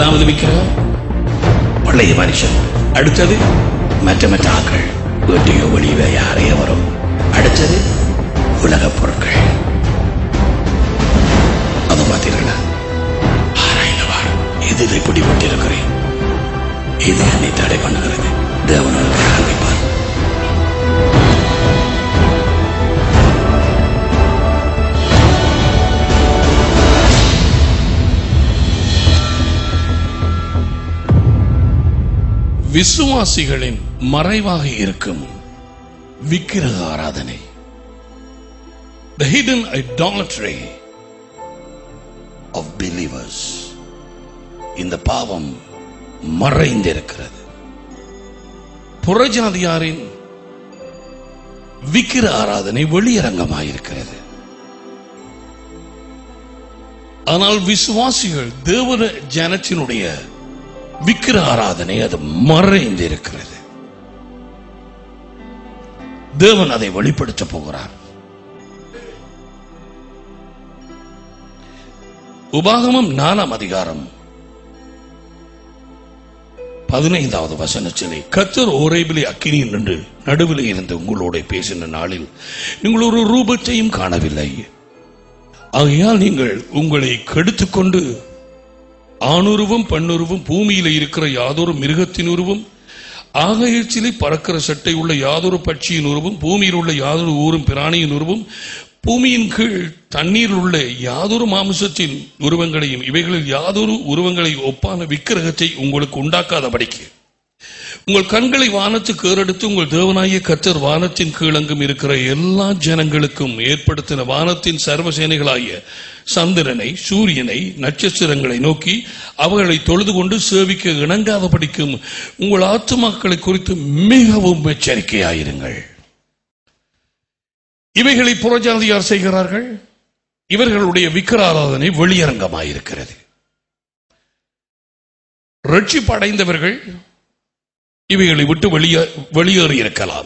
முதலாவது விக்கிரகம் பழைய மனுஷன் அடுத்தது மற்ற மற்ற ஆக்கள் வீட்டையோ வெளியவே யாரையோ வரும் அடுத்தது உலகப் பொருட்கள் அது பார்த்தீர்களா ஆராய்ந்தவார் இதில் பிடிபட்டிருக்கிறேன் இது என்னை தடை பண்ணுகிறது தேவனுக்கு காண்பிப்பார் விசுவாசிகளின் மறைவாக இருக்கும் விக்கிரக ஆராதனை The hidden idolatry of believers இந்த பாவம் மறைந்திருக்கிறது புறஜாதியாரின் விக்கிர ஆராதனை வெளியரங்கமாயிருக்கிறது ஆனால் விசுவாசிகள் தேவன ஜனத்தினுடைய விக்கிர ஆராதனை அது மறைந்திருக்கிறது தேவன் அதை வெளிப்படுத்த போகிறார் உபாகமம் நாலாம் அதிகாரம் பதினைந்தாவது வசனத்திலே கத்தர் ஓரைபிலே அக்கினியில் நின்று நடுவில் இருந்து உங்களோட பேசின நாளில் நீங்கள் ஒரு ரூபத்தையும் காணவில்லை ஆகையால் நீங்கள் உங்களை கெடுத்துக் கொண்டு ஆணுருவும் பெண்ணுருவும் பூமியில இருக்கிற யாதொரு மிருகத்தின் உருவும் ஆகாயத்திலே பறக்கிற சட்டை உள்ள யாதொரு பட்சியின் உருவும் பூமியில் உள்ள யாதொரு ஊரும் பிராணியின் உருவும் பூமியின் கீழ் தண்ணீர் உள்ள யாதொரு மாமிசத்தின் உருவங்களையும் இவைகளில் யாதொரு உருவங்களை ஒப்பான விக்கிரகத்தை உங்களுக்கு உண்டாக்காதபடிக்கு உங்கள் கண்களை வானத்துக்கு ஏறெடுத்து உங்கள் தேவனாகிய கத்தர் வானத்தின் கீழங்கும் இருக்கிற எல்லா ஜனங்களுக்கும் ஏற்படுத்தின வானத்தின் சர்வசேனைகளாகிய சந்திரனை சூரியனை நட்சத்திரங்களை நோக்கி அவர்களை தொழுது கொண்டு சேவிக்க இணங்காதபடிக்கும் உங்கள் ஆத்துமாக்களை குறித்து மிகவும் எச்சரிக்கையாயிருங்கள் இவைகளை புறஜாதியார் செய்கிறார்கள் இவர்களுடைய விக்கிராராதனை வெளியரங்கமாயிருக்கிறது ரட்சிப்படைந்தவர்கள் இவைகளை விட்டு வெளியே வெளியேறி இருக்கலாம்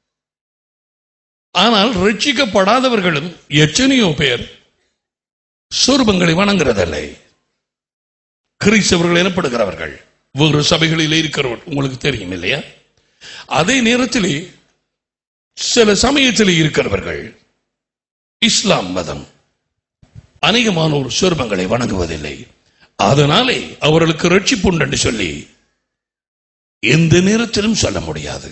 ஆனால் ரட்சிக்கப்படாதவர்களும் எத்தனையோ பேர் சொருபங்களை வணங்குறதில்லை கிறிஸ்தவர்கள் எனப்படுகிறவர்கள் வேறு சபைகளில் இருக்கிறவர்கள் உங்களுக்கு தெரியும் இல்லையா அதே நேரத்திலே சில சமயத்தில் இருக்கிறவர்கள் இஸ்லாம் மதம் அநேகமானோர் சொருபங்களை வணங்குவதில்லை அதனாலே அவர்களுக்கு ரட்சிப்புண்டு என்று சொல்லி எந்த நேரத்திலும் சொல்ல முடியாது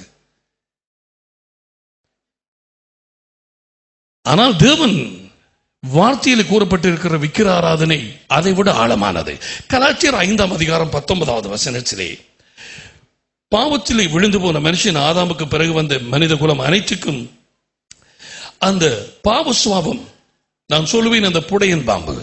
ஆனால் தேவன் வார்த்தையில் கூறப்பட்டிருக்கிற விக்கிர ஆராதனை அதை விட ஆழமானது கலாச்சார ஐந்தாம் அதிகாரம் பத்தொன்பதாவது வசனத்திலே பாவத்திலே விழுந்து போன மனுஷன் ஆதாமுக்கு பிறகு வந்த மனித குலம் அனைத்துக்கும் அந்த பாவ சுவாபம் நான் சொல்லுவேன் அந்த புடையன் பாம்பு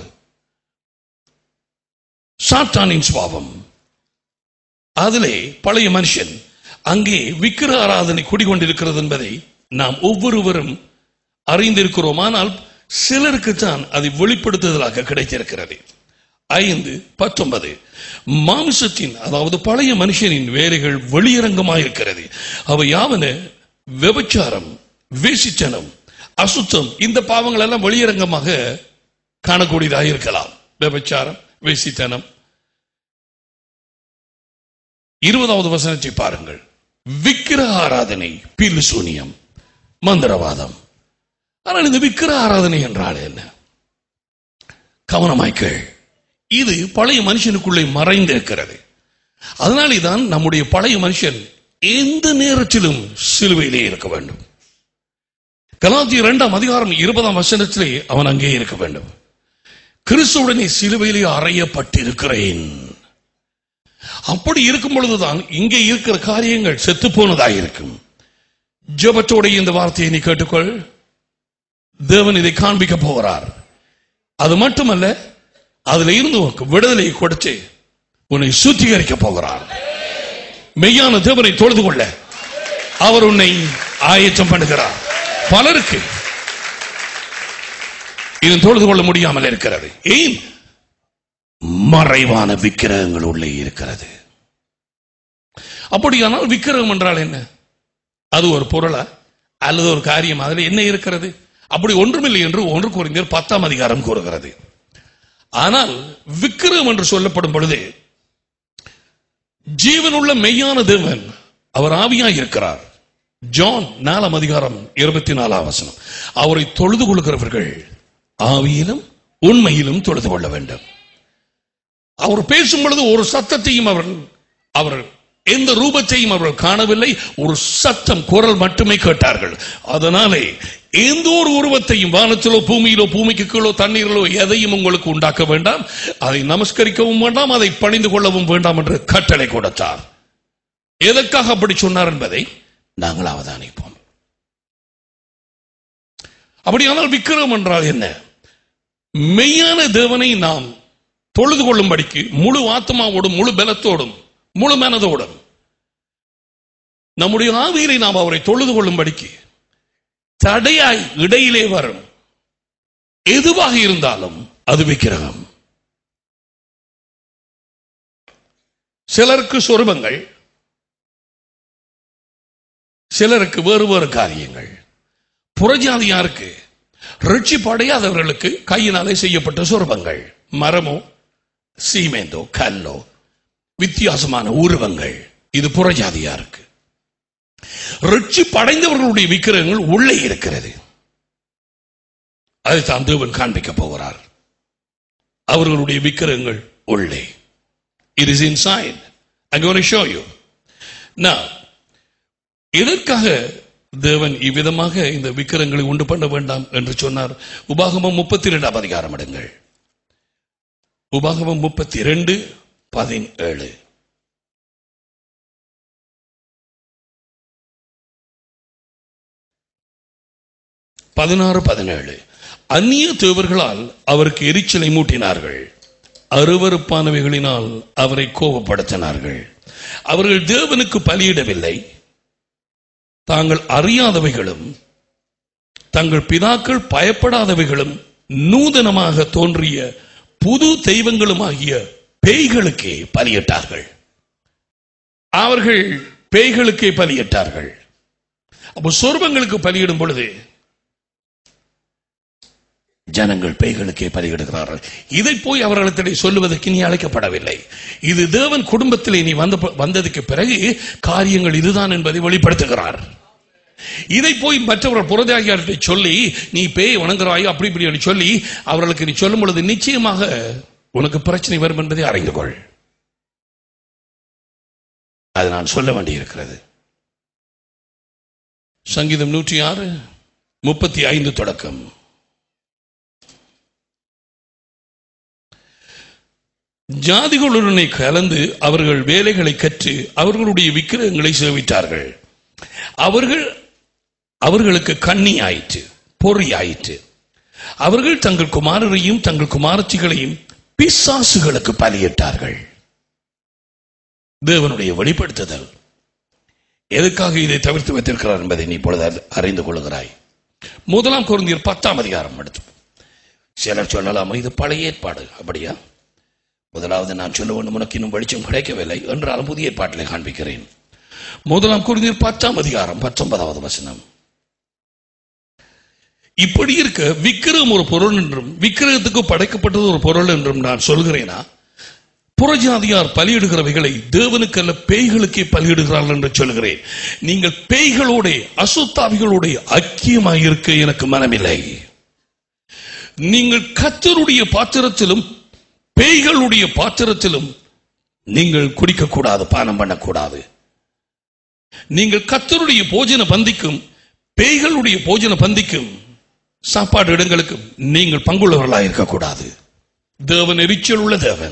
சாத்தானின் சுவாபம் அதிலே பழைய மனுஷன் அங்கே விக்கிர ஆராதனை குடிகொண்டிருக்கிறது என்பதை நாம் ஒவ்வொருவரும் அறிந்திருக்கிறோம் ஆனால் சிலருக்கு தான் அதை வெளிப்படுத்துதலாக கிடைத்திருக்கிறது ஐந்து பத்தொன்பது மாமிசத்தின் அதாவது பழைய மனுஷனின் வேலைகள் வெளியரங்கமாயிருக்கிறது அவை யாவன விபச்சாரம் வேசித்தனம் அசுத்தம் இந்த பாவங்கள் எல்லாம் வெளியரங்கமாக காணக்கூடியதாக இருக்கலாம் விபச்சாரம் வேசித்தனம் இருபதாவது வசனத்தை பாருங்கள் விக்கிரக ஆராதனை பில்லு சூனியம் மந்திரவாதம் ஆனால் இந்த விக்கிர ஆராதனை என்றால் என்ன கவனமாய்க்கள் இது பழைய மனுஷனுக்குள்ளே மறைந்திருக்கிறது அதனாலே தான் நம்முடைய பழைய மனுஷன் எந்த நேரத்திலும் சிலுவையிலே இருக்க வேண்டும் கலாத்தி இரண்டாம் அதிகாரம் இருபதாம் வசனத்திலே அவன் அங்கே இருக்க வேண்டும் கிறிஸ்துவுடனே சிலுவையிலே அறையப்பட்டிருக்கிறேன் அப்படி இருக்கும் பொழுதுதான் இங்கே இருக்கிற காரியங்கள் செத்து போனதாக இருக்கும் ஜபத்தோட இந்த வார்த்தையை நீ கேட்டுக்கொள் தேவன் இதை காண்பிக்க போகிறார் அது மட்டுமல்ல அதுல இருந்து உனக்கு விடுதலையை கொடுத்து உன்னை சுத்திகரிக்க போகிறார் மெய்யான தேவனை தொழுது கொள்ள அவர் உன்னை ஆயத்தம் பண்ணுகிறார் பலருக்கு இது தொழுது கொள்ள முடியாமல் இருக்கிறது ஏன் மறைவான விக்கிரகங்கள் உள்ளே இருக்கிறது அப்படியானால் விக்கிரகம் என்றால் என்ன அது ஒரு பொருளா அல்லது ஒரு காரியம் அதில் என்ன இருக்கிறது அப்படி ஒன்றுமில்லை என்று ஒன்று குறிஞர் பத்தாம் அதிகாரம் கூறுகிறது ஆனால் விக்கிரகம் என்று சொல்லப்படும் பொழுது ஜீவனுள்ள மெய்யான தேவன் அவர் ஆவியாய் இருக்கிறார் ஜான் நாலாம் அதிகாரம் இருபத்தி நாலாம் வசனம் அவரை தொழுது கொள்கிறவர்கள் ஆவியிலும் உண்மையிலும் தொழுது கொள்ள வேண்டும் அவர் பேசும் பொழுது ஒரு சத்தத்தையும் அவர் அவர் எந்த ரூபத்தையும் அவர்கள் காணவில்லை ஒரு சத்தம் குரல் மட்டுமே கேட்டார்கள் அதனாலே எந்த ஒரு உருவத்தையும் வானத்திலோ பூமியிலோ பூமிக்கு கீழோ தண்ணீரிலோ எதையும் உங்களுக்கு உண்டாக்க வேண்டாம் அதை நமஸ்கரிக்கவும் வேண்டாம் அதை பணிந்து கொள்ளவும் வேண்டாம் என்று கட்டளை கொடுத்தார் எதற்காக அப்படி சொன்னார் என்பதை நாங்கள் அவதானிப்போம் அப்படியானால் விக்கிரம் என்றால் என்ன மெய்யான தேவனை நாம் தொழுது கொள்ளும்படிக்கு முழு ஆத்மாவோடும் முழு பலத்தோடும் முழு மனதோடும் நம்முடைய ஆவியிலே நாம் அவரை தொழுது கொள்ளும்படிக்கு தடையாய் இடையிலே வரும் எதுவாக இருந்தாலும் அது விக்கிரகம் சிலருக்கு சொருபங்கள் சிலருக்கு வேறு வேறு காரியங்கள் புறஜாதியாருக்கு ரட்சிப்படையாதவர்களுக்கு கையினாலே செய்யப்பட்ட சொருபங்கள் மரமோ சீமேந்தோ கல்லோ வித்தியாசமான உருவங்கள் இது புறஜாதியாருக்கு ரட்சிப்படைந்தவர்களுடைய விக்கிரகங்கள் உள்ளே இருக்கிறது அதை தான் தேவன் காண்பிக்க போகிறார் அவர்களுடைய விக்கிரகங்கள் உள்ளே it is inside I'm going to show you. Now, எதற்காக தேவன் இவ்விதமாக இந்த விக்கிரங்களை உண்டு பண்ண வேண்டாம் என்று சொன்னார் உபாகமம் முப்பத்தி இரண்டாம் அதிகாரம் எடுங்கள் உபாகமம் முப்பத்தி இரண்டு பதினேழு பதினாறு பதினேழு அந்நிய தேவர்களால் அவருக்கு எரிச்சலை மூட்டினார்கள் அருவருப்பானவைகளினால் அவரை கோபப்படுத்தினார்கள் அவர்கள் தேவனுக்கு பலியிடவில்லை தாங்கள் அறியாதவைகளும் தங்கள் பிதாக்கள் பயப்படாதவைகளும் நூதனமாக தோன்றிய புது தெய்வங்களுமாகிய பேய்களுக்கே பலியிட்டார்கள் அவர்கள் பேய்களுக்கே பலியிட்டார்கள் அப்போ சொர்பங்களுக்கு பலியிடும் பொழுது ஜனங்கள் பேய்களுக்கே பலியிடுகிறார்கள் இதை போய் அவர்களிடத்திலே சொல்லுவதற்கு நீ அழைக்கப்படவில்லை இது தேவன் குடும்பத்திலே நீ வந்த வந்ததுக்கு பிறகு காரியங்கள் இதுதான் என்பதை வெளிப்படுத்துகிறார் இதை போய் மற்றவர்கள் புறதாகியார்களை சொல்லி நீ பேய் வணங்குறாயோ அப்படி இப்படி என்று சொல்லி அவர்களுக்கு நீ சொல்லும் பொழுது நிச்சயமாக உனக்கு பிரச்சனை வரும் என்பதை அறிந்து கொள் அது நான் சொல்ல வேண்டியிருக்கிறது சங்கீதம் நூற்றி ஆறு முப்பத்தி ஐந்து தொடக்கம் ஜாதிகளுடனே கலந்து அவர்கள் வேலைகளை கற்று அவர்களுடைய விக்கிரகங்களை சேவித்தார்கள் அவர்கள் அவர்களுக்கு கண்ணி ஆயிற்று பொறி ஆயிற்று அவர்கள் தங்கள் குமாரரையும் தங்கள் குமாரச்சிகளையும் பிசாசுகளுக்கு பலியிட்டார்கள் தேவனுடைய வெளிப்படுத்துதல் எதுக்காக இதை தவிர்த்து வைத்திருக்கிறார் என்பதை நீ இப்பொழுது அறிந்து கொள்கிறாய் முதலாம் குருந்தியர் பத்தாம் அதிகாரம் எடுத்து சிலர் சொல்லலாமா இது பழைய ஏற்பாடு அப்படியா முதலாவது நான் சொல்ல வேண்டும் உனக்கு இன்னும் வெளிச்சம் கிடைக்கவில்லை என்றாலும் புதிய ஏற்பாட்டிலே காண்பிக்கிறேன் முதலாம் குருந்தியர் பத்தாம் அதிகாரம் பத்தொன்பதாவது வசனம் இப்படி இருக்க விக்கிரகம் ஒரு பொருள் என்றும் விக்கிரகத்துக்கு படைக்கப்பட்டது ஒரு பொருள் என்றும் நான் சொல்கிறேனா புறஜாதியார் பலியிடுகிறவைகளை தேவனுக்கல்ல பேய்களுக்கே பலியிடுகிறார்கள் என்று சொல்கிறேன் நீங்கள் பேய்களோட அசுத்தாவிகளோட ஐக்கியமாக இருக்க எனக்கு மனமில்லை நீங்கள் கத்தருடைய பாத்திரத்திலும் பேய்களுடைய பாத்திரத்திலும் நீங்கள் குடிக்கக்கூடாது பானம் பண்ணக்கூடாது நீங்கள் கத்தருடைய போஜன பந்திக்கும் பேய்களுடைய போஜன பந்திக்கும் சாப்பாடு இடங்களுக்கும் நீங்கள் பங்குள்ளவர்களாக இருக்கக்கூடாது தேவன் எரிச்சல் உள்ள தேவன்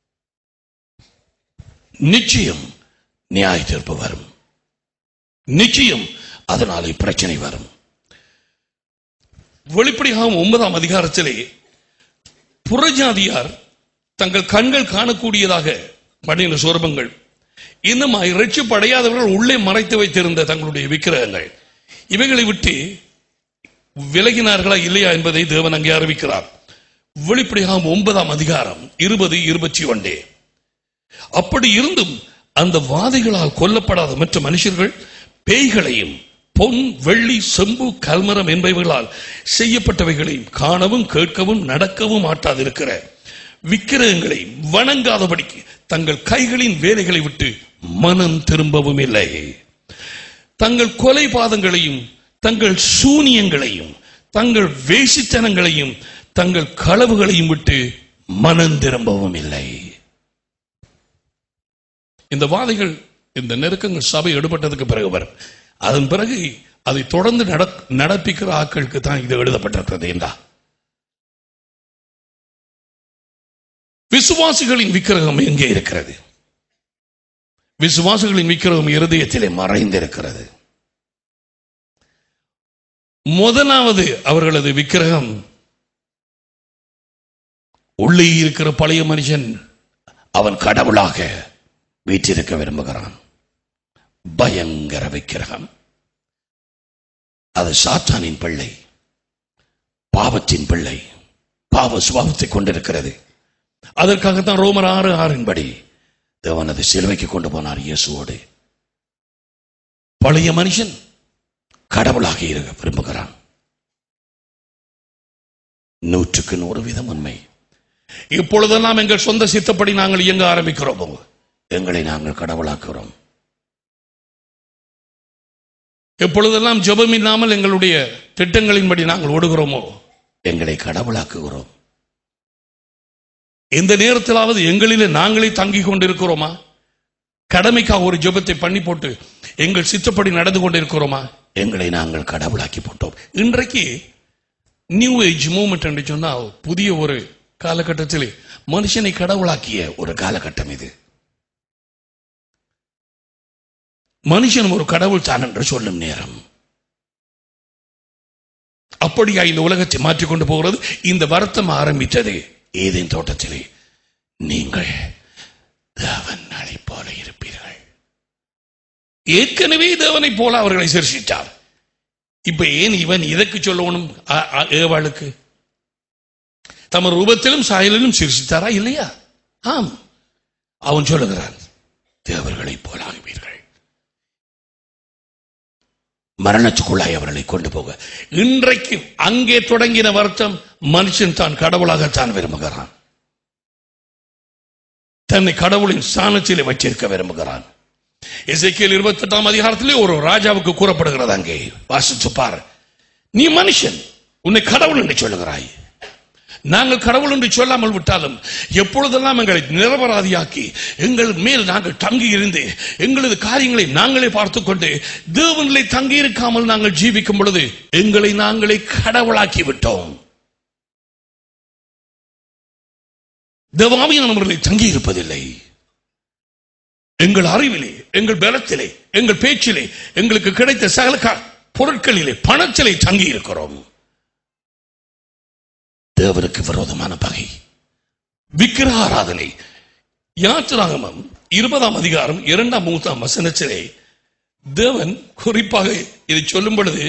நிச்சயம் நியாய தீர்ப்பு வரும் நிச்சயம் அதனாலே பிரச்சனை வரும் வெளிப்படையாகவும் ஒன்பதாம் அதிகாரத்திலே புறஜாதியார் தங்கள் கண்கள் காணக்கூடியதாக பண்ணின சோர்பங்கள் இன்னும் இறைச்சிப்படையாதவர்கள் உள்ளே மறைத்து வைத்திருந்த தங்களுடைய விக்கிரகங்கள் இவைகளை விட்டு விலகினார்களா இல்லையா என்பதை தேவன் அங்கே அறிவிக்கிறார் வெளிப்படையாகவும் ஒன்பதாம் அதிகாரம் இருபது இருபத்தி ஒன்றே அப்படி இருந்தும் அந்த வாதைகளால் கொல்லப்படாத மற்ற மனுஷர்கள் பேய்களையும் பொன் வெள்ளி செம்பு கல்மரம் என்பவைகளால் செய்யப்பட்டவைகளையும் காணவும் கேட்கவும் நடக்கவும் மாட்டாதிருக்கிற விக்கிரகங்களை வணங்காதபடிக்கு தங்கள் கைகளின் வேலைகளை விட்டு மனம் திரும்பவும் இல்லை தங்கள் கொலை பாதங்களையும் தங்கள் சூனியங்களையும் தங்கள் வேசித்தனங்களையும் தங்கள் களவுகளையும் விட்டு மனம் திரும்பவும் இல்லை இந்த வாதைகள் இந்த நெருக்கங்கள் சபை எடுபட்டதுக்கு பிறகு வரும் அதன் பிறகு அதை தொடர்ந்து நட- நடப்பிக்கிற ஆட்களுக்கு தான் இது எழுதப்பட்டிருக்கிறது என்றா விசுவாசிகளின் விக்கிரகம் எங்கே இருக்கிறது விசுவாசிகளின் விக்கிரகம் இருதயத்திலே மறைந்திருக்கிறது முதலாவது அவர்களது விக்கிரகம் உள்ளே இருக்கிற பழைய மனுஷன் அவன் கடவுளாக வீற்றிருக்க விரும்புகிறான் பயங்கர விக்கிரகம் அது சாத்தானின் பிள்ளை பாவத்தின் பிள்ளை பாவ சுபாவத்தை கொண்டிருக்கிறது அதற்காகத்தான் ரோமர் ஆறு ஆறின்படி தேவன் அதை சிலுவைக்கு கொண்டு போனார் இயேசுவோடு பழைய மனுஷன் கடவுளாக இருக்க விரும்புகிறான் நூற்றுக்கு நூறு வீதம் உண்மை இப்பொழுதெல்லாம் எங்கள் சொந்த சித்தப்படி நாங்கள் இயங்க ஆரம்பிக்கிறோமோ எங்களை நாங்கள் கடவுளாக்குகிறோம் எப்பொழுதெல்லாம் ஜெபம் இல்லாமல் எங்களுடைய திட்டங்களின்படி நாங்கள் ஓடுகிறோமோ எங்களை கடவுளாக்குகிறோம் எந்த நேரத்திலாவது எங்களிலே நாங்களே தங்கிக் கொண்டிருக்கிறோமா கடமைக்காக ஒரு ஜெபத்தை பண்ணி போட்டு எங்கள் சித்தப்படி நடந்து கொண்டிருக்கிறோமா எங்களை நாங்கள் கடவுளாக்கி போட்டோம் இன்றைக்கு நியூ ஏஜ் மூவ்மெண்ட் என்று சொன்னால் புதிய ஒரு காலகட்டத்தில் மனுஷனை கடவுளாக்கிய ஒரு காலகட்டம் இது மனுஷன் ஒரு கடவுள் தான் என்று சொல்லும் நேரம் அப்படியா இந்த உலகத்தை மாற்றிக்கொண்டு போகிறது இந்த வருத்தம் ஆரம்பித்தது ஏதேன் தோட்டத்திலே நீங்கள் தேவன் போல இருப்பீர்கள் ஏற்கனவே தேவனை போல அவர்களை சிருஷித்தார் இப்ப ஏன் இவன் இதற்கு சொல்லணும் அ- அ- ஏவாளுக்கு தம ரூபத்திலும் சாயலிலும் சிருஷித்தாரா இல்லையா ஆம் அவன் சொல்லுகிறான் தேவர்களைப் போல ஆகுவீர்கள் மரணத்துக்குள்ளாய் அவர்களை கொண்டு போக இன்றைக்கு அங்கே தொடங்கின வருத்தம் மனுஷன் தான் கடவுளாகத்தான் விரும்புகிறான் தன்னை கடவுளின் ஸ்தானத்திலே வச்சிருக்க விரும்புகிறான் எசேக்கியேல் இருபத்தி எட்டாம் அதிகாரத்திலே ஒரு ராஜாவுக்கு கூறப்படுகிறது அங்கே வாசிச்சு பார் நீ மனுஷன் உன்னை கடவுள் என்று சொல்லுகிறாய் நாங்கள் கடவுள் என்று சொல்லாமல் விட்டாலும் எப்பொழுதெல்லாம் எங்களை நிரபராதியாக்கி எங்கள் மேல் நாங்கள் தங்கி இருந்து எங்களது காரியங்களை நாங்களே பார்த்துக் கொண்டு தேவனிலே தங்கி இருக்காமல் நாங்கள் ஜீவிக்கும் பொழுது எங்களை நாங்களே கடவுளாக்கி விட்டோம் தேவாமியானவர்களை தங்கி இருப்பதில்லை எங்கள் அறிவிலே எங்கள் பலத்திலே எங்கள் பேச்சிலே எங்களுக்கு கிடைத்த சகல கா- பொருட்களிலே பணத்திலே தங்கி இருக்கிறோம் தேவனுக்கு விரோதமான பகை விக்கிரக ஆராதனை யாத்திராகமம் இருபதாம் அதிகாரம் இரண்டாம் மூன்றாம் வசனத்திலே தேவன் குறிப்பாக இதை சொல்லும் பொழுது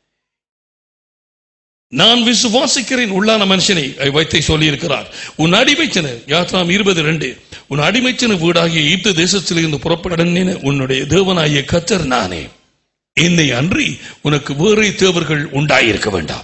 நான் விசுவாசிக்கிறேன் உள்ளான மனுஷனை வைத்தை சொல்லி இருக்கிறார் உன் அடிமைச்சன யாத்ராம் இருபது ரெண்டு உன் அடிமைச்சன வீடாகிய ஈப்து தேசத்திலிருந்து புறப்படனேன உன்னுடைய தேவனாகிய கத்தர் நானே என்னை அன்றி உனக்கு வேறே தேவர்கள் உண்டாயிருக்க வேண்டாம்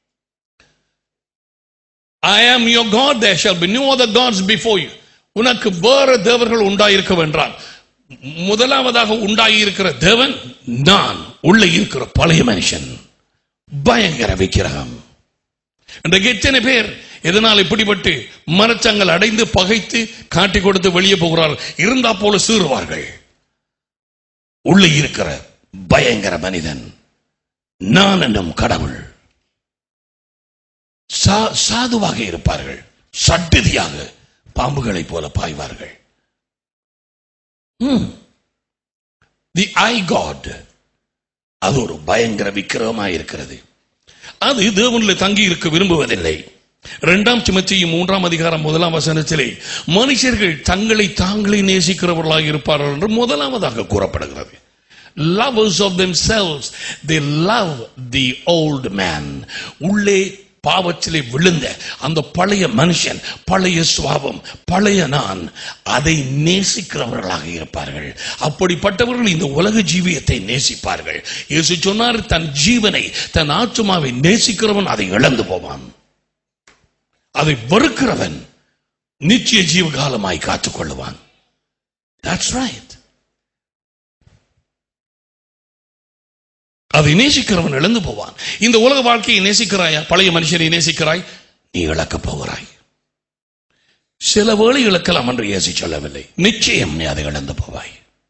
I am your God, there shall be no other gods before you. உனக்கு வேற தேவர்கள் உண்டாயிருக்க வேண்டாம் முதலாவதாக உண்டாகியிருக்கிற தேவன் நான் உள்ளே இருக்கிற பழைய மனுஷன் பயங்கர விக்கிரகம் இன்றைக்கு எத்தனை பேர் எதனால் இப்படிப்பட்டு மனச்சங்கள் அடைந்து பகைத்து காட்டி கொடுத்து வெளியே போகிறார்கள் இருந்தா போல சீறுவார்கள் உள்ளே இருக்கிற பயங்கர மனிதன் நான் என்னும் கடவுள் சா- சாதுவாக இருப்பார்கள் சட்டதியாக பாம்புகளைப் போல பாய்வார்கள் தி ஐ காட் அது ஒரு பயங்கர விக்கிரகமா இருக்கிறது அது தேவனில் தங்கி இருக்க விரும்புவதில்லை இரண்டாம் சிமத்தியும் மூன்றாம் அதிகாரம் முதலாம் வசனத்திலே மனுஷர்கள் தங்களை தாங்களே நேசிக்கிறவர்களாக இருப்பார்கள் என்று முதலாவதாக கூறப்படுகிறது lovers of themselves they love the old man உள்ளே பாவத்திலே விழுந்த அந்த பழைய மனுஷன் பழைய சுவாபம் பழைய நான் அதை நேசிக்கிறவர்களாக இருப்பார்கள் அப்படிப்பட்டவர்கள் இந்த உலக ஜீவியத்தை நேசிப்பார்கள் இயேசு சொன்னார் தன் ஜீவனை தன் ஆத்துமாவை நேசிக்கிறவன் அதை இழந்து போவான் அதை வெறுக்கிறவன் நிச்சய ஜீவகாலமாய் காத்துக் கொள்ளுவான் That's right. அதை நேசிக்கிறவன் இழந்து போவான் இந்த உலக வாழ்க்கையை நேசிக்கிறாயா பழைய மனுஷனை நேசிக்கிறாய் நீ இழக்கப் போகிறாய் சில வேளை இழக்கலாம் என்று இயேசு சொல்லவில்லை நிச்சயம் நீ அதை இழந்து போவாய்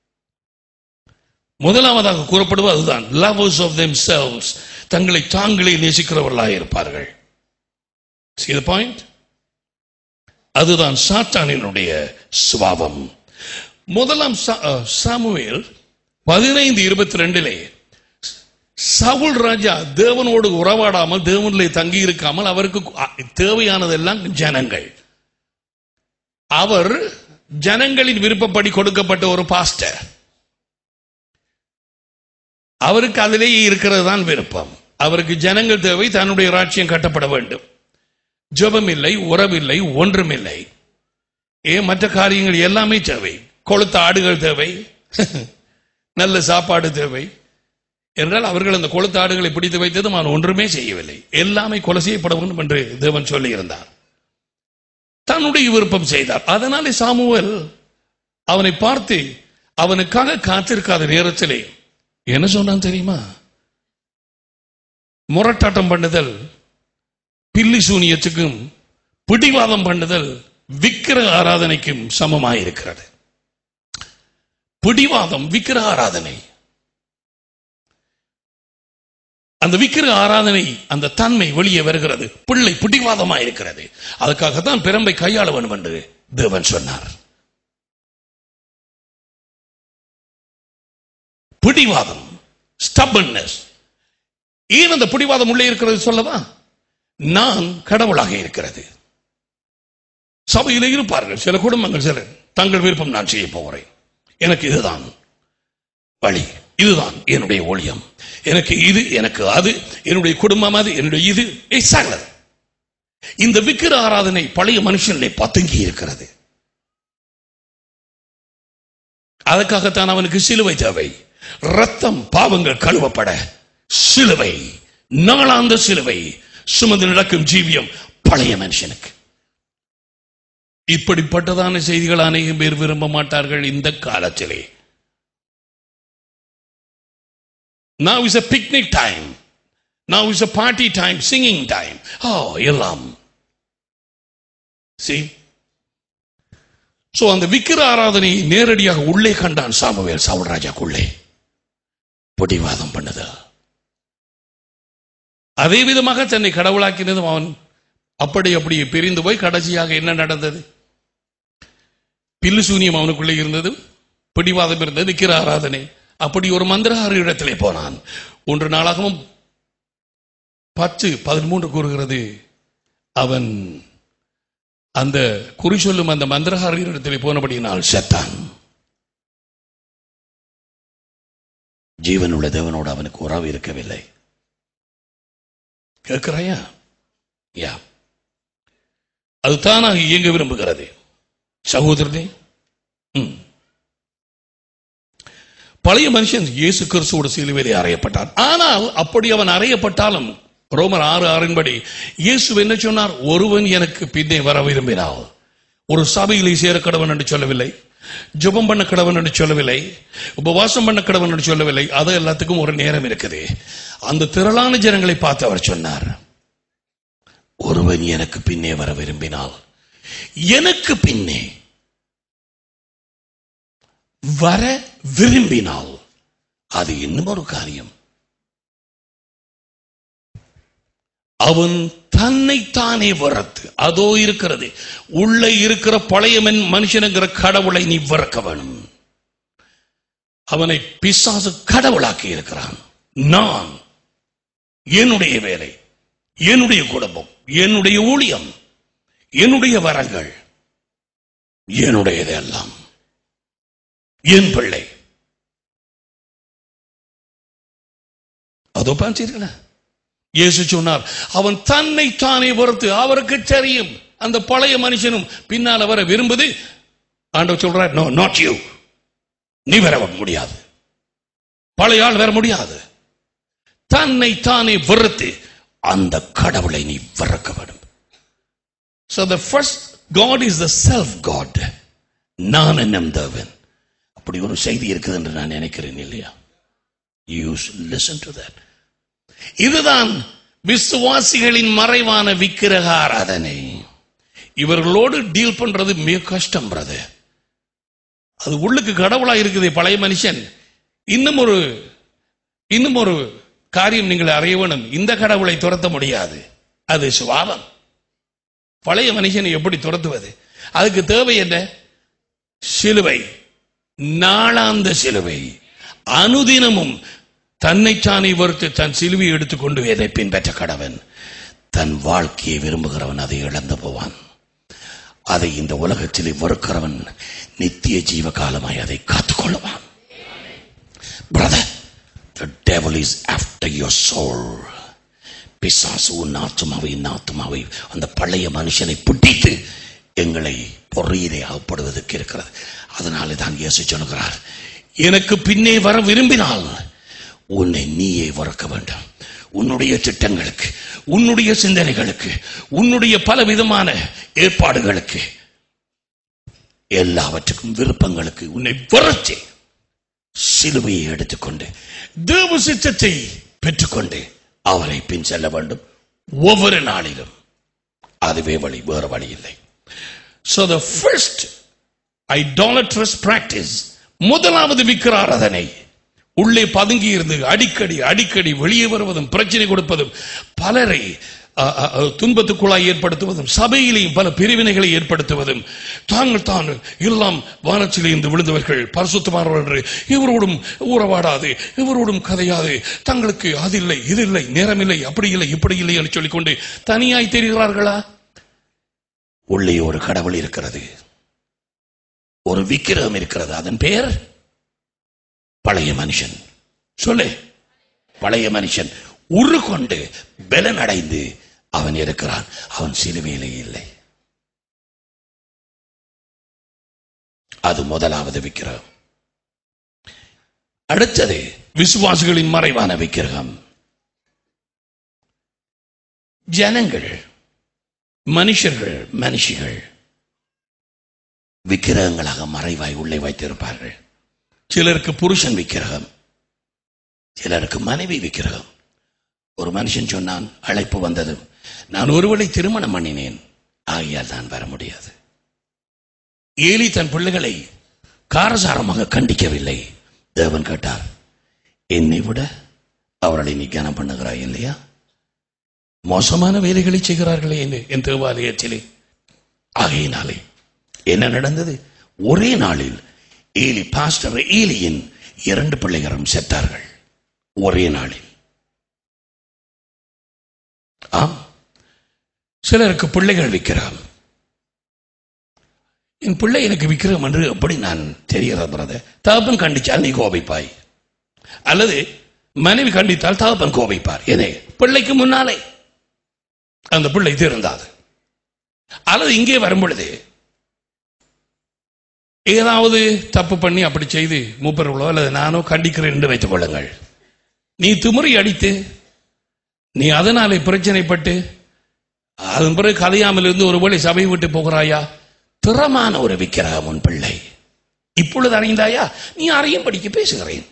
முதலாவதாக கூறப்படுவது அதுதான் லவர்ஸ் ஆஃப் themselves தங்களை தாங்களே நேசிக்கிறவர்களாக இருப்பார்கள் See the point? அதுதான் சாத்தானினுடைய சுபாவம் முதலாம் சா- அஹ், சாமுவேல் பதினைந்து இருபத்தி ரெண்டிலே சவுல் ராஜா தேவனோடு உறவாடாமல் தேவனிலே தங்கி இருக்காமல் அவருக்கு அ- தேவையானதெல்லாம் ஜனங்கள் அவர் ஜனங்களின் விருப்பப்படி கொடுக்கப்பட்ட ஒரு பாஸ்டர் அவருக்கு அதிலேயே இருக்கிறது தான் விருப்பம் அவருக்கு ஜனங்கள் தேவை தன்னுடைய ராட்சியம் கட்டப்பட வேண்டும் ஜெபம் இல்லை உறவில்லை ஒன்றுமில்லை ஏன் மற்ற காரியங்கள் எல்லாமே தேவை கொளுத்த ஆடுகள் தேவை நல்ல சாப்பாடு தேவை என்றால் அவர்கள் அந்த கொளுத்த ஆடுகளை பிடித்து வைத்ததும் அவன் ஒன்றுமே செய்யவில்லை எல்லாமே கொலை செய்யப்பட வேண்டும் என்று தேவன் சொல்லியிருந்தார் தன்னுடைய விருப்பம் செய்தார் அதனாலே சாமுவேல் அவனை பார்த்து அவனுக்காக காத்திருக்காத நேரத்திலே என்ன சொன்னான் தெரியுமா முரட்டாட்டம் பண்ணுதல் பில்லி சூனியத்துக்கும் பிடிவாதம் பண்ணுதல் விக்கிர ஆராதனைக்கும் சமமாயிருக்கிறது பிடிவாதம் விக்கிர ஆராதனை அந்த விக்கிர ஆராதனை அந்த தன்மை வெளியே வருகிறது பிள்ளை பிடிவாதமா இருக்கிறது அதுக்காகத்தான் பிரம்பை கையாள வேண்டும் என்று தேவன் சொன்னார் பிடிவாதம் ஸ்டபன்னஸ் ஏன் அந்த பிடிவாதம் உள்ளே இருக்கிறது சொல்லவா நான் கடவுளாக இருக்கிறது சபையிலே இருப்பார்கள் சில குடும்பங்கள் சில தங்கள் விருப்பம் நான் செய்ய போகிறேன் எனக்கு இதுதான் வழி இதுதான் என்னுடைய ஊழியம் எனக்கு இது எனக்கு அது என்னுடைய குடும்பம் அது என்னுடைய இது exactly. இந்த விக்கிர ஆராதனை பழைய மனுஷனிலே பதுங்கி இருக்கிறது அதுக்காகத்தான் அவனுக்கு சிலுவை தேவை ரத்தம் பாவங்கள் கழுவப்பட சிலுவை நாளாந்த சிலுவை சுமந்து நடக்கும் ஜீவியம் பழைய மனுஷனுக்கு இப்படிப்பட்டதான செய்திகள் அநேகம் பேர் விரும்ப மாட்டார்கள் இந்த காலத்திலே Now is a picnic time. Now is a party time, singing time. Oh, எல்லாம் See? So அந்த விக்கிர ஆராதனை நேரடியாக உள்ளே கண்டான் சாமுவேல் சவுல் ராஜாக்குள்ளே பிடிவாதம் பண்ணுதல் அதே விதமாக தன்னை கடவுளாக்கினதும் அவன் அப்படி அப்படி பிரிந்து போய் கடைசியாக என்ன நடந்தது பில்லு சூனியம் அவனுக்குள்ளே இருந்தது பிடிவாதம் இருந்தது விக்கிர ஆராதனை அப்படி ஒரு மந்திரஹாரி இடத்திலே போனான் ஒன்று நாளாகவும் பத்து பதிமூன்று கூறுகிறது அவன் அந்த குறி சொல்லும் அந்த மந்திரஹாரி இடத்திலே போனபடியினால் செத்தான் ஜீவனுள்ள தேவனோடு அவனுக்கு உறவு இருக்கவில்லை கேட்கிறாயா யா அது தானாக இயங்க விரும்புகிறது சகோதரனே ம். பழைய மனுஷன் இயேசு கிறிஸ்துவோட சிலுவையிலே அறையப்பட்டான் ஆனால் அப்படி அவன் அறையப்பட்டாலும் ரோமர் ஆறு ஆறின்படி இயேசு என்ன சொன்னார் ஒருவன் எனக்கு பின்னே வர விரும்பினால் ஒரு சபையிலே சேர கடவன் என்று சொல்லவில்லை ஜெபம் பண்ண கடவன் என்று சொல்லவில்லை உபவாசம் பண்ண கடவன் என்று சொல்லவில்லை அது எல்லாத்துக்கும் ஒரு நேரம் இருக்குது அந்த திரளான ஜனங்களை பார்த்து அவர் சொன்னார் ஒருவன் எனக்கு பின்னே வர விரும்பினால் எனக்கு பின்னே வர விரும்பினால் அது இன்னும் ஒரு காரியம் அவன் தன்னைத்தானே வறத்து அதோ இருக்கிறது உள்ளே இருக்கிற பழைய மன்- மனுஷனுங்கிற கடவுளை நீ வறக்க வேணும் அவனை பிசாசு கடவுளாக்கி இருக்கிறான் நான் என்னுடைய வேலை என்னுடைய குடும்பம் என்னுடைய ஊழியம் என்னுடைய வரங்கள் என்னுடையதெல்லாம் என் பிள்ளை அதோ பார்த்தீர்களா இயேசு சொன்னார் அவன் தன்னை தானே பொறுத்து அவருக்கு தெரியும் அந்த பழைய மனுஷனும் பின்னால் வர விரும்புது ஆண்டவர் சொல்றார் நோ நாட் யூ நீ வர முடியாது பழைய ஆள் வர முடியாது தன்னை தானே வெறுத்து அந்த கடவுளை நீ வெறுக்க வேண்டும் So the first God is the self God. நான் என்னும் தேவன் அப்படி ஒரு செய்தி இருக்குது என்று நான் நினைக்கிறேன் இல்லையா யூ லிசன் டு தட் இதுதான் விசுவாசிகளின் மறைவான விக்கிரக ஆராதனை இவர்களோடு டீல் பண்றது மிக கஷ்டம் பிரதர் அது உள்ளுக்கு கடவுளா இருக்குது பழைய மனுஷன் இன்னும் ஒரு இன்னும் ஒரு காரியம் நீங்கள் அறிய வேணும் இந்த கடவுளை துரத்த முடியாது அது சுவாபம் பழைய மனுஷனை எப்படி துரத்துவது அதுக்கு தேவை என்ன சிலுவை நாளாந்த சிலுவை அனுதினமும் தன்னைத்தானே வறுத்து தன் சிலுவை எடுத்துக்கொண்டு எதை பின்பற்ற கடவன் தன் வாழ்க்கையை விரும்புகிறவன் அதை இழந்து போவான் அதை இந்த உலகத்திலே வெறுக்கிறவன் நித்திய ஜீவ காலமாய் அதை காத்துக்கொள்ளுவான் brother the devil is after your soul பிசாசு உன் ஆத்துமாவை என் ஆத்துமாவை அந்த பழைய மனுஷனை பிடித்து எங்களை பொறியிலே அகப்படுவதற்கு இருக்கிறது அதனாலே தான் இயேசு சொல்கிறார் எனக்கு பின்னே வர விரும்பினால் உன்னை நீயே வறக்க வேண்டும் உன்னுடைய திட்டங்களுக்கு உன்னுடைய சிந்தனைகளுக்கு உன்னுடைய பல விதமான ஏற்பாடுகளுக்கு எல்லாவற்றுக்கும் விருப்பங்களுக்கு உன்னை வறட்சி சிலுவையை எடுத்துக்கொண்டு தேவ சித்தத்தை பெற்றுக்கொண்டு அவரை பின் செல்ல வேண்டும் ஒவ்வொரு நாளிலும் அதுவே வழி வேறு வழி இல்லை So the first idolatrous practice முதலாவது விக்கிராராதனை உள்ளே பதுங்கி இருந்து அடிக்கடி அடிக்கடி வெளியே வருவதும் பிரச்சனை கொடுப்பதும் பலரை அ, அ, அ, துன்பத்துக்குள்ளாய் ஏற்படுத்துவதும் சபையிலேயும் பல பிரிவினைகளை ஏற்படுத்துவதும் தாங்கள் தான் எல்லாம் வானத்திலே இருந்து விழுந்தவர்கள் பரிசுத்தமானவர்கள் இவரோடும் உறவாடாது இவரோடும் கதையாது தங்களுக்கு அது இல்லை இது இல்லை நேரமில்லை அப்படி இல்லை இப்படி இல்லை என்று சொல்லிக்கொண்டு தனியாய் தெரிகிறார்களா உள்ளே ஒரு கடவுள் இருக்கிறது ஒரு விக்கிரகம் இருக்கிறது அதன் பெயர் பழைய மனுஷன் சொல்லு பழைய மனுஷன் உரு கொண்டு பலன் அடைந்து அவன் இருக்கிறான் அவன் சிலுவையிலே இல்லை அது முதலாவது விக்கிரகம் அடுத்தது விசுவாசிகளின் மறைவான விக்கிரகம் ஜனங்கள் மனுஷர்கள் மனுஷிகள் விக்கிரகங்களாக மறைவாய் உள்ளே வைத்திருப்பார்கள் சிலருக்கு புருஷன் விக்கிரகம் சிலருக்கு மனைவி விக்கிரகம் ஒரு மனுஷன் சொன்னான் அழைப்பு வந்ததும் நான் ஒருவளை திருமணம் பண்ணினேன் ஆகியால் தான் வர முடியாது ஏலி தன் பிள்ளைகளை காரசாரமாக கண்டிக்கவில்லை தேவன் கேட்டார் என்னை விட அவர்களை நீ கனம் பண்ணுகிறாய் இல்லையா மோசமான வேலைகளை செய்கிறார்களே என்று என் தேவாலயத்திலே ஆகையினாலே என்ன நடந்தது ஒரே நாளில் ஏலி பாஸ்டர் ஏலியின் இரண்டு பிள்ளைகளும் செத்தார்கள் ஒரே நாளில் ஆம் சிலருக்கு பிள்ளைகள் விற்கிறான் என் பிள்ளை எனக்கு விற்கிறோம் என்று எப்படி நான் தெரிகிறது பிரதர் தகப்பன் கண்டிச்சால் நீ கோபிப்பாய் அல்லது மனைவி கண்டித்தால் தகப்பன் கோபிப்பார் எதே பிள்ளைக்கு முன்னாலே அந்த பிள்ளை திருந்தாது அல்லது இங்கே வரும் பொழுது ஏதாவது தப்பு பண்ணி அப்படி செய்து மூப்பர்களோ அல்லது நானோ கண்டிக்கிறேன் என்று வைத்துக் கொள்ளுங்கள் நீ திமுறை அடித்து நீ அதனாலே பிரச்சனைப்பட்டு அதன் பிறகு கலையாமல் இருந்து ஒருவேளை சபை விட்டு போகிறாயா திறமான ஒரு விக்கிரகம் உன் பிள்ளை இப்பொழுது அறிந்தாயா நீ அறியும்படிக்கு பேசுகிறேன்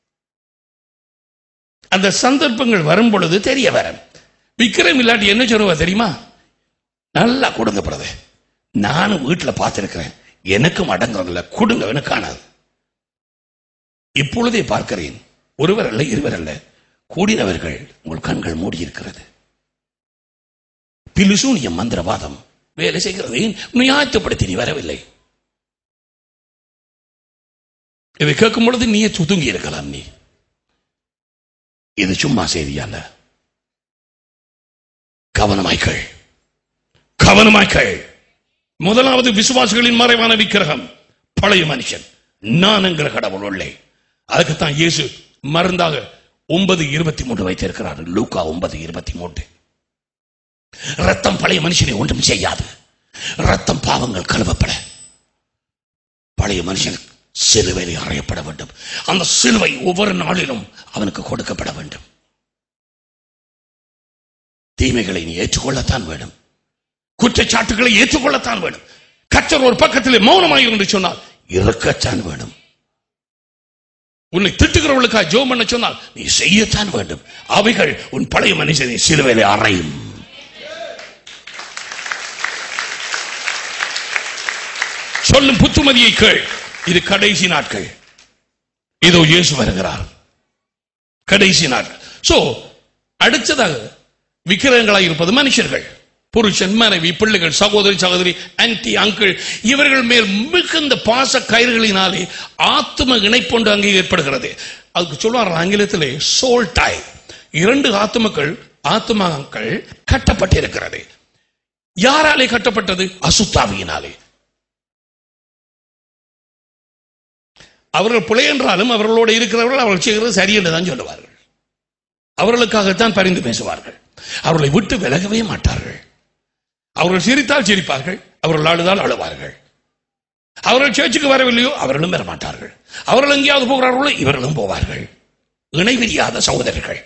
அந்த சந்தர்ப்பங்கள் வரும் பொழுது தெரிய வரும் விக்கிரம் இல்லாட்டி என்ன சொல்லுவா தெரியுமா நல்லா கொடுங்க பிரதர் நானும் வீட்டுல பார்த்திருக்கிறேன் எனக்கும் அடங்குறதில்ல கொடுங்க காணாது இப்பொழுதே பார்க்கிறேன் ஒருவர் அல்ல இருவர் அல்ல கூடினவர்கள் உங்கள் கண்கள் மூடி இருக்கிறது பிலுசூனிய மந்திரவாதம் வேலை செய்கிறது உன்னை ஆயத்தப்படுத்தி நீ வரவில்லை இதை கேட்கும் பொழுது நீயே துதுங்கி இருக்கலாம் நீ இது சும்மா செய்தி அல்ல கவனமாய்கள் கவனமாய்கள் முதலாவது விசுவாசிகளின் மறைவான விக்கிரகம் பழைய மனுஷன் நான் என்கிற கடவுள் உள்ளே அதுக்குத்தான் இயேசு மருந்தாக ஒன்பது இருபத்தி மூன்று வைத்திருக்கிறார் லூக்கா ஒன்பது இருபத்தி மூன்று ரத்தம் பழைய மனுஷனை ஒன்றும் செய்யாது ரத்தம் பாவங்கள் கழுவப்பட பழைய மனுஷன் சிலுவையில் அறையப்பட வேண்டும் அந்த சிலுவை ஒவ்வொரு நாளிலும் அவனுக்கு கொடுக்கப்பட வேண்டும் தீமைகளை நீ ஏற்றுக்கொள்ளத்தான் வேண்டும் குற்றச்சாட்டுகளை ஏற்றுக்கொள்ளத்தான் வேண்டும் கற்றர் ஒரு பக்கத்தில் மௌனமாக என்று சொன்னால் இருக்கத்தான் வேண்டும் உன்னை திட்டுகிறவர்களுக்காக ஜோம் பண்ண சொன்னால் நீ செய்யத்தான் வேண்டும் அவைகள் உன் பழைய மனுஷனை சிலுவையிலே அறையும் சொல்லும் புத்துமதியை கேள் இது கடைசி நாட்கள் இதோ இயேசு வருகிறார் கடைசி நாட்கள் சோ அடுத்ததாக விக்கிரகங்களாக இருப்பது மனுஷர்கள் புருஷன் மனைவி பிள்ளைகள் சகோதரி சகோதரி ஆன்டி அங்கிள் இவர்கள் மேல் மிகுந்த பாச கயிறுகளினாலே ஆத்ம இணைப்பொண்டு அங்கே ஏற்படுகிறது அதுக்கு சொல்லுவார்கள் ஆங்கிலத்திலே சோல் டை இரண்டு ஆத்மக்கள் ஆத்மாக்கள் கட்டப்பட்டிருக்கிறது யாராலே கட்டப்பட்டது அசுத்தாவியினாலே அவர்கள் பிழை என்றாலும் அவர்களோடு இருக்கிறவர்கள் அவர்கள் செய்கிறது சரி என்று தான் சொல்லுவார்கள் அவர்களுக்காகத்தான் பரிந்து பேசுவார்கள் அவர்களை விட்டு விலகவே மாட்டார்கள் அவர்கள் சிரித்தால் சிரிப்பார்கள் அவர்கள் அழுதால் அழுவார்கள் அவர்கள் சேர்ச்சுக்கு வரவில்லையோ அவர்களும் வர மாட்டார்கள் அவர்கள் எங்கேயாவது போகிறார்களோ இவர்களும் போவார்கள் இணை பிரியாத சகோதரர்கள்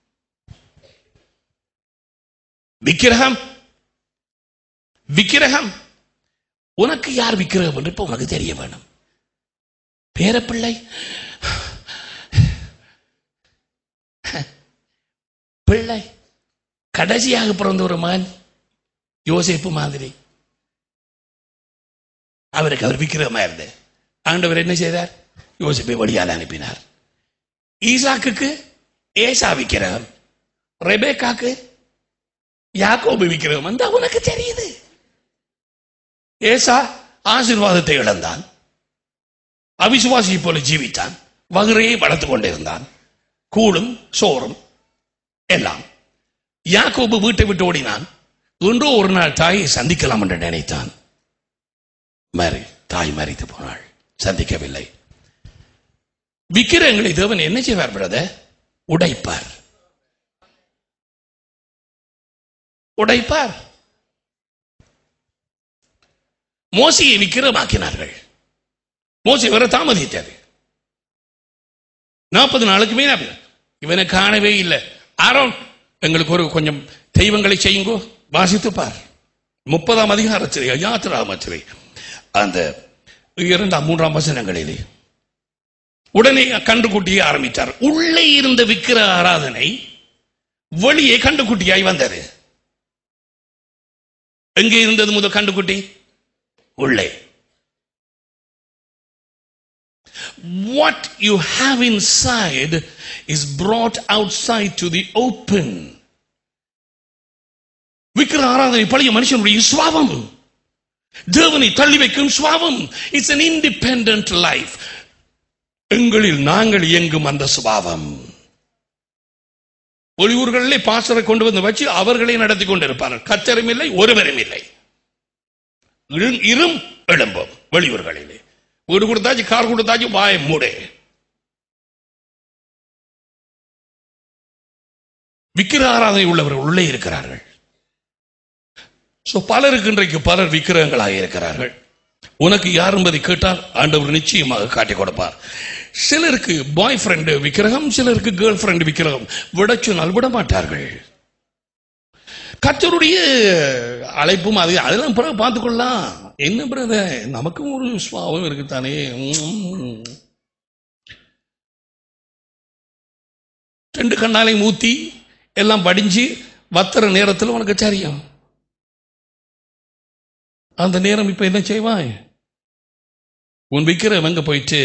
விக்கிரகம் விக்கிரகம் உனக்கு யார் விக்கிரகம் என்று இப்ப உனக்கு தெரிய வேணும் பேரப்பிள்ளை பிள்ளை கடைசியாக பிறந்த ஒரு மகன் யோசேப்பு மாதிரி அவருக்கு அவர் விக்கிரகமா இருந்தது ஆண்டவர் என்ன செய்தார் யோசிப்பை வழியால் அனுப்பினார் ஈசாக்குக்கு ஏசா விக்கிரகம் ரெபேக்காக்கு யாக்கோபு விக்கிரகம் அந்த உனக்கு தெரியுது ஏசா ஆசீர்வாதத்தை இழந்தான் அவிசுவாசி போல ஜீவித்தான் வகுரையை வளர்த்து கொண்டிருந்தான் கூழும் சோறும் எல்லாம் யாக்கோபு வீட்டை விட்டு ஓடினான் ஒன்றோ ஒரு நாள் தாயை சந்திக்கலாம் என்று நினைத்தான் மறி தாய் மறித்து போனாள் சந்திக்கவில்லை விக்கிரங்களை தேவன் என்ன செய்வார் பிரதர் உடைப்பார் உடைப்பார் மோசியை விக்கிரமாக்கினார்கள் மோசி வர தாமதித்தது நாற்பது நாளுக்கு மீன் இவனை காணவே இல்லை ஆரோன் எங்களுக்கு ஒரு கொஞ்சம் தெய்வங்களை செய்யுங்கோ வாசித்து பார் முப்பதாம் அதிகாரத்திலே யாத்திராமத்திலே அந்த இரண்டாம் மூன்றாம் வசனங்களிலே உடனே கண்டுகுட்டியை ஆரம்பித்தார் உள்ளே இருந்த விக்கிர ஆராதனை வெளியே கண்டுகுட்டியாய் வந்தது எங்கே இருந்தது முதல் கண்டுகுட்டி உள்ளே what you have inside is brought outside to the open விக்கிர ஆராதனை பழைய மனுஷனுடைய சுவாவம் தேவனை தள்ளி வைக்கும் சுவாவம் இட்ஸ் an independent லைஃப் எங்களில் நாங்கள் இயங்கும் அந்த சுபாவம் ஒளிவூர்களிலே பாசரை கொண்டு வந்து வச்சு அவர்களை நடத்தி கொண்டிருப்பார்கள் கத்தரும் இல்லை ஒருவரும் இல்லை இரும் இரும் எழும்பும் வெளியூர்களிலே வீடு கொடுத்தாச்சு கார் கொடுத்தாச்சு வாய மூடு விக்கிர ஆராதனை உள்ளவர்கள் உள்ளே இருக்கிறார்கள் சோ பலருக்கு இன்றைக்கு பலர் விக்கிரகங்களாக இருக்கிறார்கள் உனக்கு யார் என்பதை கேட்டால் ஆண்டவர் நிச்சயமாக காட்டிக் கொடுப்பார் சிலருக்கு பாய் ஃப்ரெண்டு விக்கிரகம் சிலருக்கு கேர்ள் ஃப்ரெண்டு விக்கிரகம் விட சொன்னால் விட மாட்டார்கள் கத்தருடைய அழைப்பும் அது அதெல்லாம் பிறகு பார்த்துக்கொள்ளலாம் என்ன பிரதர் நமக்கும் ஒரு சுவாவம் இருக்குத்தானே உம். ரெண்டு கண்ணாலையும் ஊத்தி எல்லாம் படிஞ்சு வத்துற நேரத்தில் உனக்கு சரியும் அந்த நேரம் இப்ப என்ன செய்வாய் உன் விக்கிரம் எங்க போயிட்டு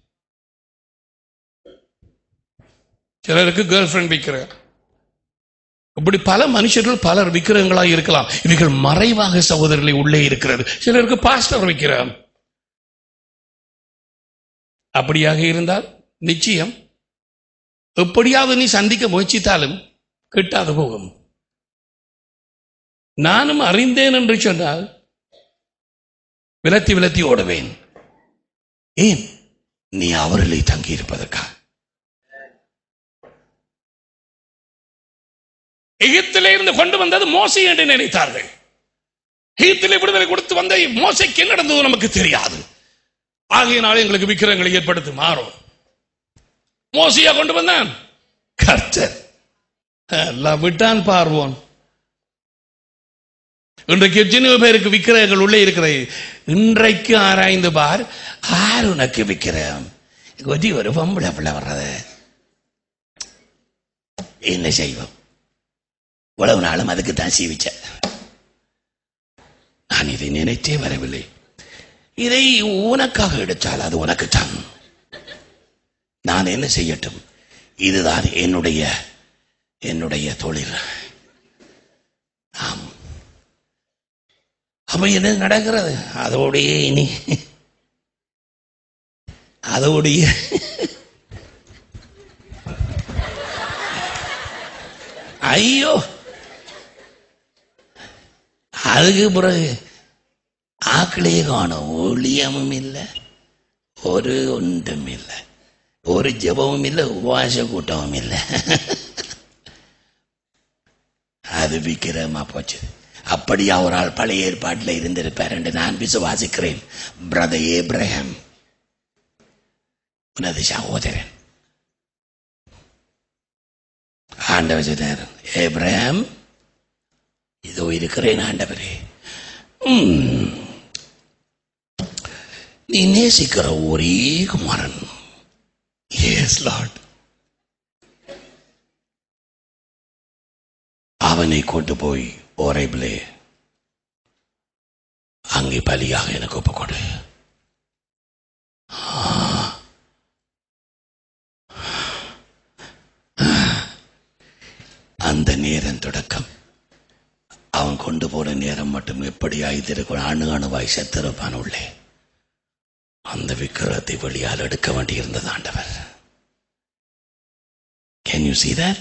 சிலருக்கு கேர்ள் ஃபிரெண்ட் விக்கிற இப்படி பல மனுஷர்கள் பலர் விக்கிரகங்களாக இருக்கலாம் இவைகள் மறைவாக சகோதரர்களை உள்ளே இருக்கிறது சிலருக்கு பாஸ்டர் விக்கிரம் அப்படியாக இருந்தால் நிச்சயம் எப்படியாவது நீ சந்திக்க முயற்சித்தாலும் கிட்டாது போகும் நானும் அறிந்தேன் என்று சொன்னால் விலத்தி விலத்தி ஓடுவேன் ஏன் நீ அவர்களை தங்கி இருப்பதற்கா எகிப்திலே இருந்து கொண்டு வந்தது மோசை என்று நினைத்தார்கள் எகிப்திலே விடுதலை கொடுத்து வந்த மோசைக்கு என்ன நடந்தது நமக்கு தெரியாது ஆகையினால எங்களுக்கு விக்கிரங்களை ஏற்படுத்தி மாறும் மோசையா கொண்டு வந்தான் கர்த்தர் எல்லாம் விட்டான் பார்வோன் இன்றைக்கு எத்தனையோ பேருக்கு விக்கிரகங்கள் உள்ளே இருக்கிறது இன்றைக்கு ஆராய்ந்து பார் ஆர் உனக்கு விக்கிரகம் கொதி ஒரு பொம்பளை பிள்ளை வர்றது என்ன செய்வோம் இவ்வளவு நாளும் அதுக்கு தான் சீவிச்சேன் நான் இதை நினைத்தே வரவில்லை இதை உனக்காக எடுத்தால் அது உனக்குத்தான் நான் என்ன செய்யட்டும் இதுதான் என்னுடைய என்னுடைய தொழில் ஆம் அப்ப என்ன நடக்கிறது அதோடைய இனி அதோடைய ஐயோ அதுக்கு பிறகு ஆக்களே காணும் ஒளியமும் இல்லை ஒரு ஒன்றும் இல்லை ஒரு ஜபமும் இல்லை உபவாச கூட்டமும் இல்லை அது விக்கிரமா போச்சு அப்படியா ஒரு ஆள் பழைய ஏற்பாட்டில் இருந்திருப்பார் என்று நான் விசுவாசிக்கிறேன் பிரதர் ஏப்ரஹாம் உனது சகோதரன் ஆண்டவர் சொன்னார் ஏப்ரஹாம் இதோ இருக்கிறேன் ஆண்டவரே ம். நீ நேசிக்கிற ஒரே குமாரன் எஸ் லார்ட் அவனை கொண்டு போய் ஓரைபிளே அங்கே பலியாக எனக்கு ஒப்புக்கொடு அந்த நேரம் தொடக்கம் அவன் கொண்டு போன நேரம் மட்டும் எப்படி ஆய்ந்திருக்கும் அணு அணுவாய் செத்திருப்பான் உள்ளே அந்த விக்கிரகத்தை வெளியால் எடுக்க வேண்டியிருந்தது ஆண்டவர் கேன் யூ see that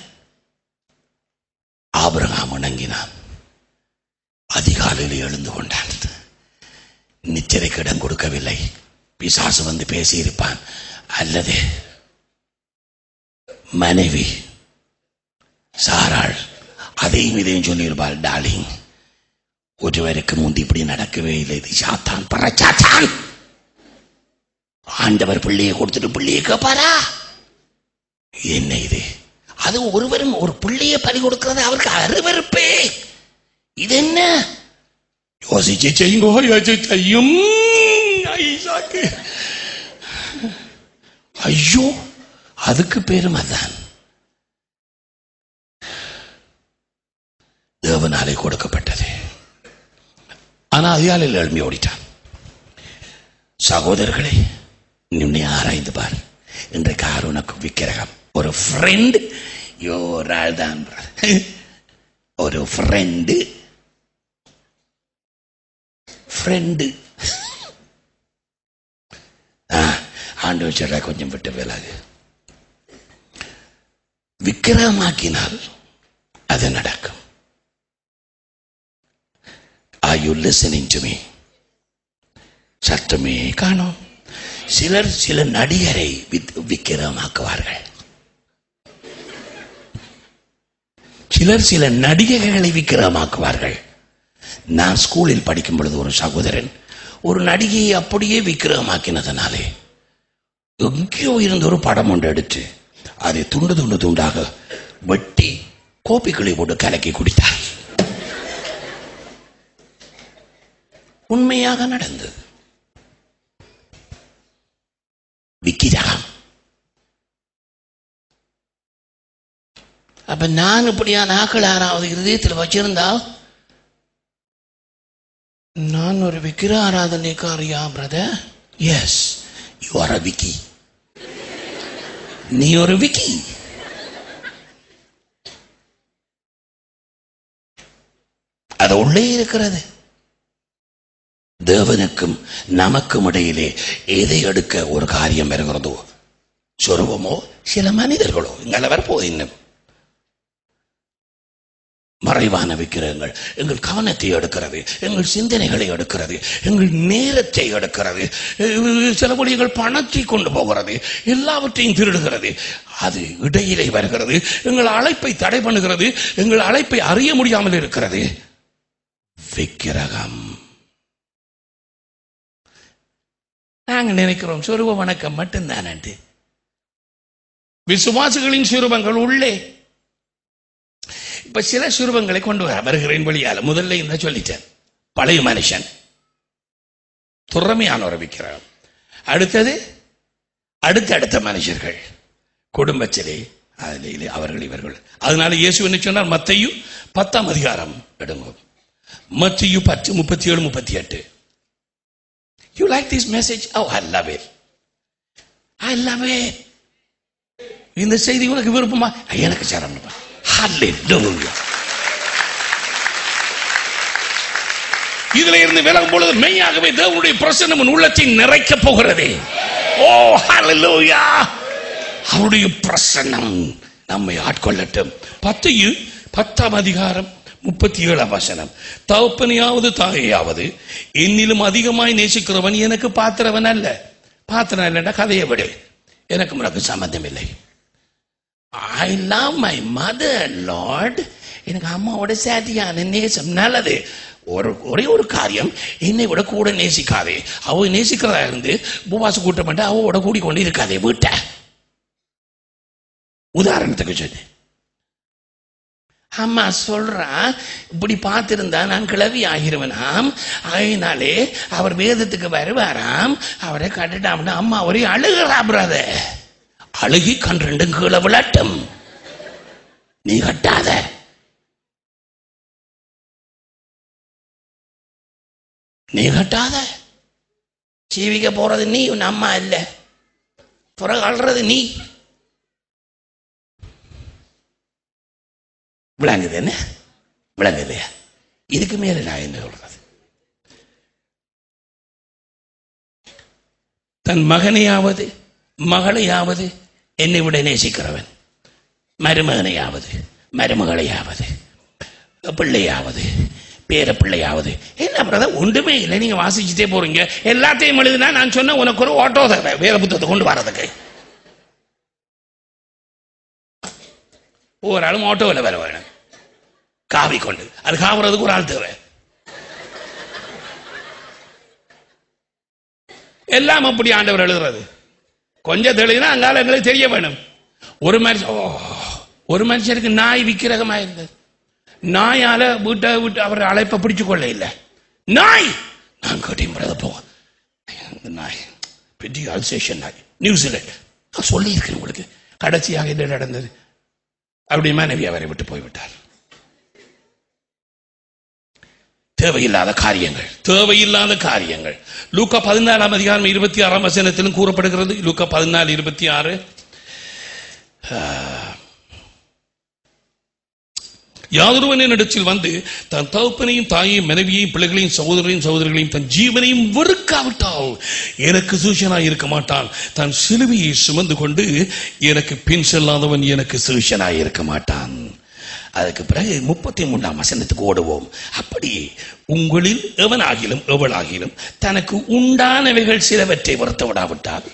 ஆபிரகாம் வணங்கினான் அதிகாலையில் எழுந்து கொண்டான் நிச்சரைக்கு இடம் கொடுக்கவில்லை பிசாசு வந்து பேசியிருப்பான் அல்லது மனைவி சாராள் அதையும் இதையும் சொல்லியிருப்பாள் டார்லிங் ஒருவருக்கு முந்தி இப்படி நடக்கவே இல்லை இது சாத்தான் பறச்சாத்தான் ஆண்டவர் பிள்ளையை கொடுத்துட்டு பிள்ளையை கேட்பாரா என்ன இது அது ஒருவரும் ஒரு பிள்ளையை பறி கொடுக்கிறது அவருக்கு அருவருப்பே இது என்ன யோசிச்சு செய்யுங்கோ யோசிச்சு செய்யும் ஐசாக்கு ஐயோ அதுக்கு பேரும் அதான் தேவனாலே கொடுக்கப்பட்டது ஆனா அதிகாலையில் எழும்பி ஓடிட்டான் சகோதரர்களே நின்னை ஆராய்ந்து பார் இன்றைக்கு யார் உனக்கு விக்கிரகம் ஒரு ஃப்ரெண்ட் யோ ஒரு ஆள் தான் ஒரு ஃப்ரெண்டு ஃப்ரெண்டு ஆண்டு வச்சிடற கொஞ்சம் விட்டு விலகு விக்கிரகமாக்கினால் அது நடக்கும் are you listening to me சத்தமே காணோம் சிலர் சில நடிகரை வித்- விக்கிரகமாக்குவார்கள் சிலர் சில நடிகைகளை விக்கிரகமாக்குவார்கள் நான் ஸ்கூலில் படிக்கும் பொழுது ஒரு சகோதரன் ஒரு நடிகையை அப்படியே விக்கிரகமாக்கினதனாலே எங்கேயோ இருந்த ஒரு படம் ஒன்று எடுத்து அதை துண்டு துண்டு துண்டாக வெட்டி கோப்பிக்குள்ளே போட்டு கலக்கி குடித்தார் உண்மையாக நடந்தது விக்கிரகம் அப்ப நான் இப்படியான ஆக்கள் யாராவது இருதயத்தில் வச்சிருந்தா நான் ஒரு விக்கிர ஆராதனைக்காரியா brother yes you are a விக்கி நீ ஒரு விக்கி அது உள்ளே இருக்கிறது தேவனுக்கும் நமக்கும் இடையிலே எதை எடுக்க ஒரு காரியம் வருகிறதோ சொருபமோ சில மனிதர்களோ இங்கே வரப்போகுது இன்னும் மறைவான விக்கிரகங்கள் எங்கள் கவனத்தை எடுக்கிறது எங்கள் சிந்தனைகளை எடுக்கிறது எங்கள் நேரத்தை எடுக்கிறது அஹ் சில வழி எங்கள் பணத்தை கொண்டு போகிறது எல்லாவற்றையும் திருடுகிறது அது இடையிலே வருகிறது எங்கள் அழைப்பை தடை பண்ணுகிறது எங்கள் அழைப்பை அறிய முடியாமல் இருக்கிறது விக்கிரகம் நாங்க நினைக்கிறோம் சொருப வணக்கம் மட்டும்தானே விசுவாசிகளின் சிறுவங்கள் உள்ளே இப்ப சில சுரூபங்களை கொண்டு வர வருகிறேன் வழியால முதல்ல இந்த சொல்லிட்டேன் பழைய மனுஷன் துறமையானவரை விற்கிறார் அடுத்தது அடுத்தடுத்த மனுஷர்கள் குடும்பத்திலே அதிலே அவர்கள் இவர்கள் அதனால இயேசு என்ன சொன்னார் மத்தையும் பத்தாம் அதிகாரம் எடுங்க மத்தியு பத்து முப்பத்தி ஏழு முப்பத்தி எட்டு you like this message oh I love it I love it இந்த செய்தி உனக்கு விருப்பமா எனக்கு சரம் ஹalleluya இதுல இருந்து விலகும் பொழுது மெய்யாகவே தேவனுடைய பிரசன்னம் உன் உள்ளத்தை நிறைக்க போகிறது ஓ ஹalleluya அவருடைய பிரசன்னம் நம்மை ஆட்கொள்ளட்டும் பத்தையு பத்தாம் அதிகாரம் முப்பத்தி ஏழாம் வசனம் தகப்பனையாவது தாயையாவது என்னிலும் அதிகமாய் நேசிக்கிறவன் எனக்கு பாத்திரவன் அல்ல பாத்திரம் இல்லைன்னா கதையை விடு எனக்கு உனக்கு சம்பந்தம் இல்லை I love my mother lord எனக்கு அம்மாவோட சேட்டியான நேசம் நல்லது ஒரு ஒரே ஒரு காரியம் என்னை விட கூட நேசிக்காதே அவ நேசிக்கிறதா இருந்து உபவாச கூட்டம் பண்ணி அவவோட கூடிக்கொண்டு இருக்காதே வீட்டை உதாரணத்துக்கு சொல்லு அம்மா சொல்றா இப்படி பார்த்திருந்தா நான் கிளவி ஆகிருவனாம் அதனாலே அவர் வேதத்துக்கு வருவாராம் அவரை கட்டுட்டாம்னா அம்மா ஒரே அழுகிறா பிரதர் அழுகி கண் ரெண்டும் கீழே விழட்டும் நீ கட்டாத நீ கட்டாத சீவிக்க போறது நீ உன் அம்மா இல்ல பிறகு அழுறது நீ விளங்குது என்ன விளங்குது இதுக்கு மேல நான் என்ன சொல்றது தன் மகனையாவது மகளையாவது என்னை விட நேசிக்கிறவன் மருமகனையாவது மருமகளையாவது பிள்ளையாவது பேர பிள்ளையாவது என்ன பிரதர் ஒன்றுமே இல்லை நீங்க வாசிச்சுட்டே போறீங்க எல்லாத்தையும் எழுதுனா நான் சொன்ன உனக்கு ஒரு ஆட்டோ தேவை வேத புத்தகத்தை கொண்டு வரதுக்கு ஒரு ஆளும் ஆட்டோவில் வர வேணும் காவி கொண்டு அது காவுறதுக்கு ஒரு ஆள் தேவை எல்லாம் அப்படி ஆண்டவர் எழுதுறது கொஞ்சம் தெளிவுனா அங்கால எங்களுக்கு தெரிய வேணும் ஒரு மனுஷன் ஓ, ஒரு மனுஷனுக்கு நாய் விக்கிரகமா இருந்தது நாயால வீட்டை விட்டு அவர் அழைப்பை பிடிச்சு கொள்ள இல்லை நாய் நான் கேட்டேன் பிரதர் போ இந்த நாய் பெரிய அல்சேஷன் நாய் நியூசிலாந்து நான் சொல்லியிருக்கிறேன் உங்களுக்கு கடைசியாக என்ன நடந்தது அப்படி மனைவி அவரை விட்டு போய்விட்டார் தேவையில்லாத காரியங்கள் தேவையில்லாத காரியங்கள் லூக்கா பதினாலாம் அதிகாரம் இருபத்தி ஆறாம் வசனத்திலும் கூறப்படுகிறது லூக்கா பதினாலு இருபத்தி ஆறு யாதொருவன் என்னிடத்தில் வந்து தன் தகப்பனையும் தாயையும் மனைவியையும் பிள்ளைகளையும் சகோதரையும் சகோதரிகளையும் தன் ஜீவனையும் வெறுக்காவிட்டால் எனக்கு சூஷனாய் இருக்க மாட்டான் தன் சிலுவையை சுமந்து கொண்டு எனக்கு பின் செல்லாதவன் எனக்கு சூஷனாய் இருக்க மாட்டான் அதுக்கு பிறகு முப்பத்தி மூன்றாம் வசனத்துக்கு ஓடுவோம் அப்படி உங்களில் எவனாகிலும் எவளாகிலும் தனக்கு உண்டானவைகள் சிலவற்றை வருத்த விடாவிட்டால்